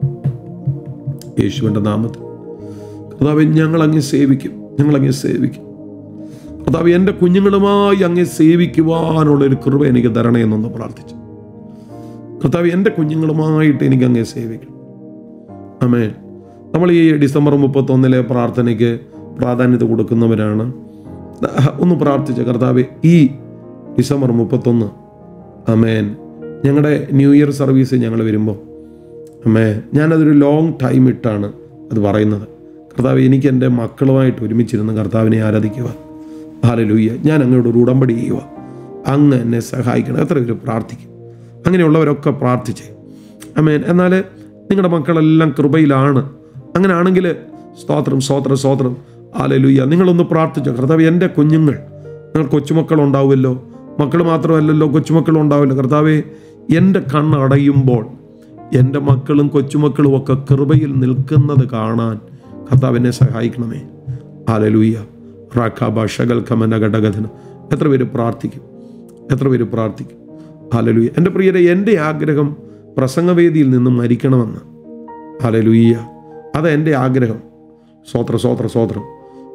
യേശുവിൻ്റെ നാമത്തിൽ കർത്താവ് ഞങ്ങൾ അങ്ങ് സേവിക്കും ഞങ്ങൾ അങ്ങ് സേവിക്കും കർത്താവ് എൻ്റെ കുഞ്ഞുങ്ങളുമായി അങ്ങ് സേവിക്കുവാനുള്ള ഒരു കൃപ എനിക്ക് തരണേ എന്നൊന്ന് പ്രാർത്ഥിച്ചു കർത്താവ് എൻ്റെ കുഞ്ഞുങ്ങളുമായിട്ട് എനിക്ക് അങ്ങേ സേവിക്കണം അമേ നമ്മൾ ഈ ഡിസംബർ മുപ്പത്തൊന്നിലെ പ്രാർത്ഥനയ്ക്ക് പ്രാധാന്യത കൊടുക്കുന്നവരാണ് ഒന്ന് പ്രാർത്ഥിച്ച കർത്താവ് ഈ ഡിസംബർ മുപ്പത്തൊന്ന് അമേൻ ഞങ്ങളുടെ ന്യൂ ഇയർ സർവീസ് ഞങ്ങൾ വരുമ്പോൾ അമ്മേ ഞാനതൊരു ലോങ് ടൈം ഇട്ടാണ് അത് പറയുന്നത് കർത്താവ് എനിക്ക് എൻ്റെ മക്കളുമായിട്ട് ഒരുമിച്ചിരുന്ന് കർത്താവിനെ ആരാധിക്കുക ഹാലലൂയ്യ ഞാൻ അങ്ങോട്ട് ഒരു ഉടമ്പടി ചെയ്യുക അങ്ങ് എന്നെ സഹായിക്കണം എത്ര പേര് പ്രാർത്ഥിക്കും അങ്ങനെയുള്ളവരൊക്കെ പ്രാർത്ഥിച്ചേ അമേൻ എന്നാൽ നിങ്ങളുടെ മക്കളെല്ലാം കൃപയിലാണ് അങ്ങനെ ആണെങ്കിൽ സ്തോത്രം സ്തോത്രം സ്തോത്രം ഹാലലൂയ്യ നിങ്ങളൊന്ന് പ്രാർത്ഥിച്ചോ കർത്താവ് എൻ്റെ കുഞ്ഞുങ്ങൾ നിങ്ങൾ കൊച്ചുമക്കളുണ്ടാവുമല്ലോ മക്കൾ മാത്രമല്ലല്ലോ കൊച്ചുമക്കളും ഉണ്ടാവില്ല കർത്താവെ എൻ്റെ കണ്ണടയുമ്പോൾ എൻ്റെ മക്കളും കൊച്ചുമക്കളും ഒക്കെ കൃപയിൽ നിൽക്കുന്നത് കാണാൻ കർത്താവ് എന്നെ സഹായിക്കണമേ ഹാലലൂയ്യ റാഖാബ ഷകൽ ഖമന ഘടകഥന എത്ര പേര് പ്രാർത്ഥിക്കും എത്ര പേര് പ്രാർത്ഥിക്കും ഹാലലൂയ്യ എൻ്റെ പ്രിയരെ എൻ്റെ ആഗ്രഹം പ്രസംഗവേദിയിൽ നിന്നും മരിക്കണമെന്ന് ഹാലലൂയ്യ അത് എൻ്റെ ആഗ്രഹം സ്വോത്ര സ്വോത്ര സ്വോത്രം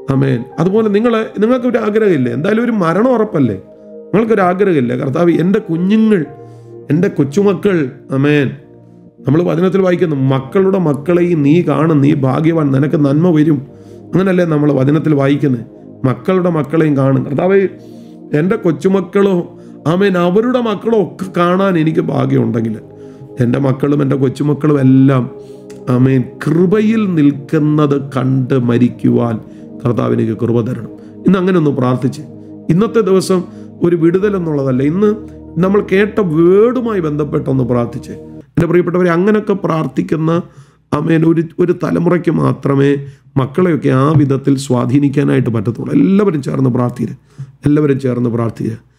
അമേൻ അതുപോലെ നിങ്ങൾ നിങ്ങൾക്ക് ഒരു ആഗ്രഹമില്ലേ എന്തായാലും ഒരു മരണം ഉറപ്പല്ലേ നിങ്ങൾക്കൊരു ആഗ്രഹമില്ല കർത്താവ് എൻ്റെ കുഞ്ഞുങ്ങൾ എൻ്റെ കൊച്ചുമക്കൾ അമേൻ നമ്മൾ വചനത്തിൽ വായിക്കുന്നു മക്കളുടെ മക്കളെയും നീ കാണും നീ ഭാഗ്യവാൻ നിനക്ക് നന്മ വരും അങ്ങനല്ലേ നമ്മൾ വചനത്തിൽ വായിക്കുന്നത് മക്കളുടെ മക്കളെയും കാണും കർത്താവ് എൻ്റെ കൊച്ചുമക്കളോ ആമേൻ അവരുടെ മക്കളോ ഒക്കെ കാണാൻ എനിക്ക് ഭാഗ്യമുണ്ടെങ്കിൽ എൻ്റെ മക്കളും എൻ്റെ കൊച്ചുമക്കളും എല്ലാം ആമേൻ കൃപയിൽ നിൽക്കുന്നത് കണ്ട് മരിക്കുവാൻ കർത്താവ് എനിക്ക് കൃപ തരണം ഇന്ന് അങ്ങനെ ഒന്ന് പ്രാർത്ഥിച്ച് ഇന്നത്തെ ദിവസം ഒരു വിടുതൽ എന്നുള്ളതല്ല ഇന്ന് നമ്മൾ കേട്ട വേർഡുമായി ബന്ധപ്പെട്ടൊന്ന് പ്രാർത്ഥിച്ച് എൻ്റെ പ്രിയപ്പെട്ടവരെ അങ്ങനെയൊക്കെ പ്രാർത്ഥിക്കുന്ന അമേൻ ഒരു ഒരു തലമുറയ്ക്ക് മാത്രമേ മക്കളെയൊക്കെ ആ വിധത്തിൽ സ്വാധീനിക്കാനായിട്ട് പറ്റത്തുള്ളൂ എല്ലാവരും ചേർന്ന് പ്രാർത്ഥിക്കുക എല്ലാവരും ചേർന്ന് പ്രാർത്ഥിക്കുക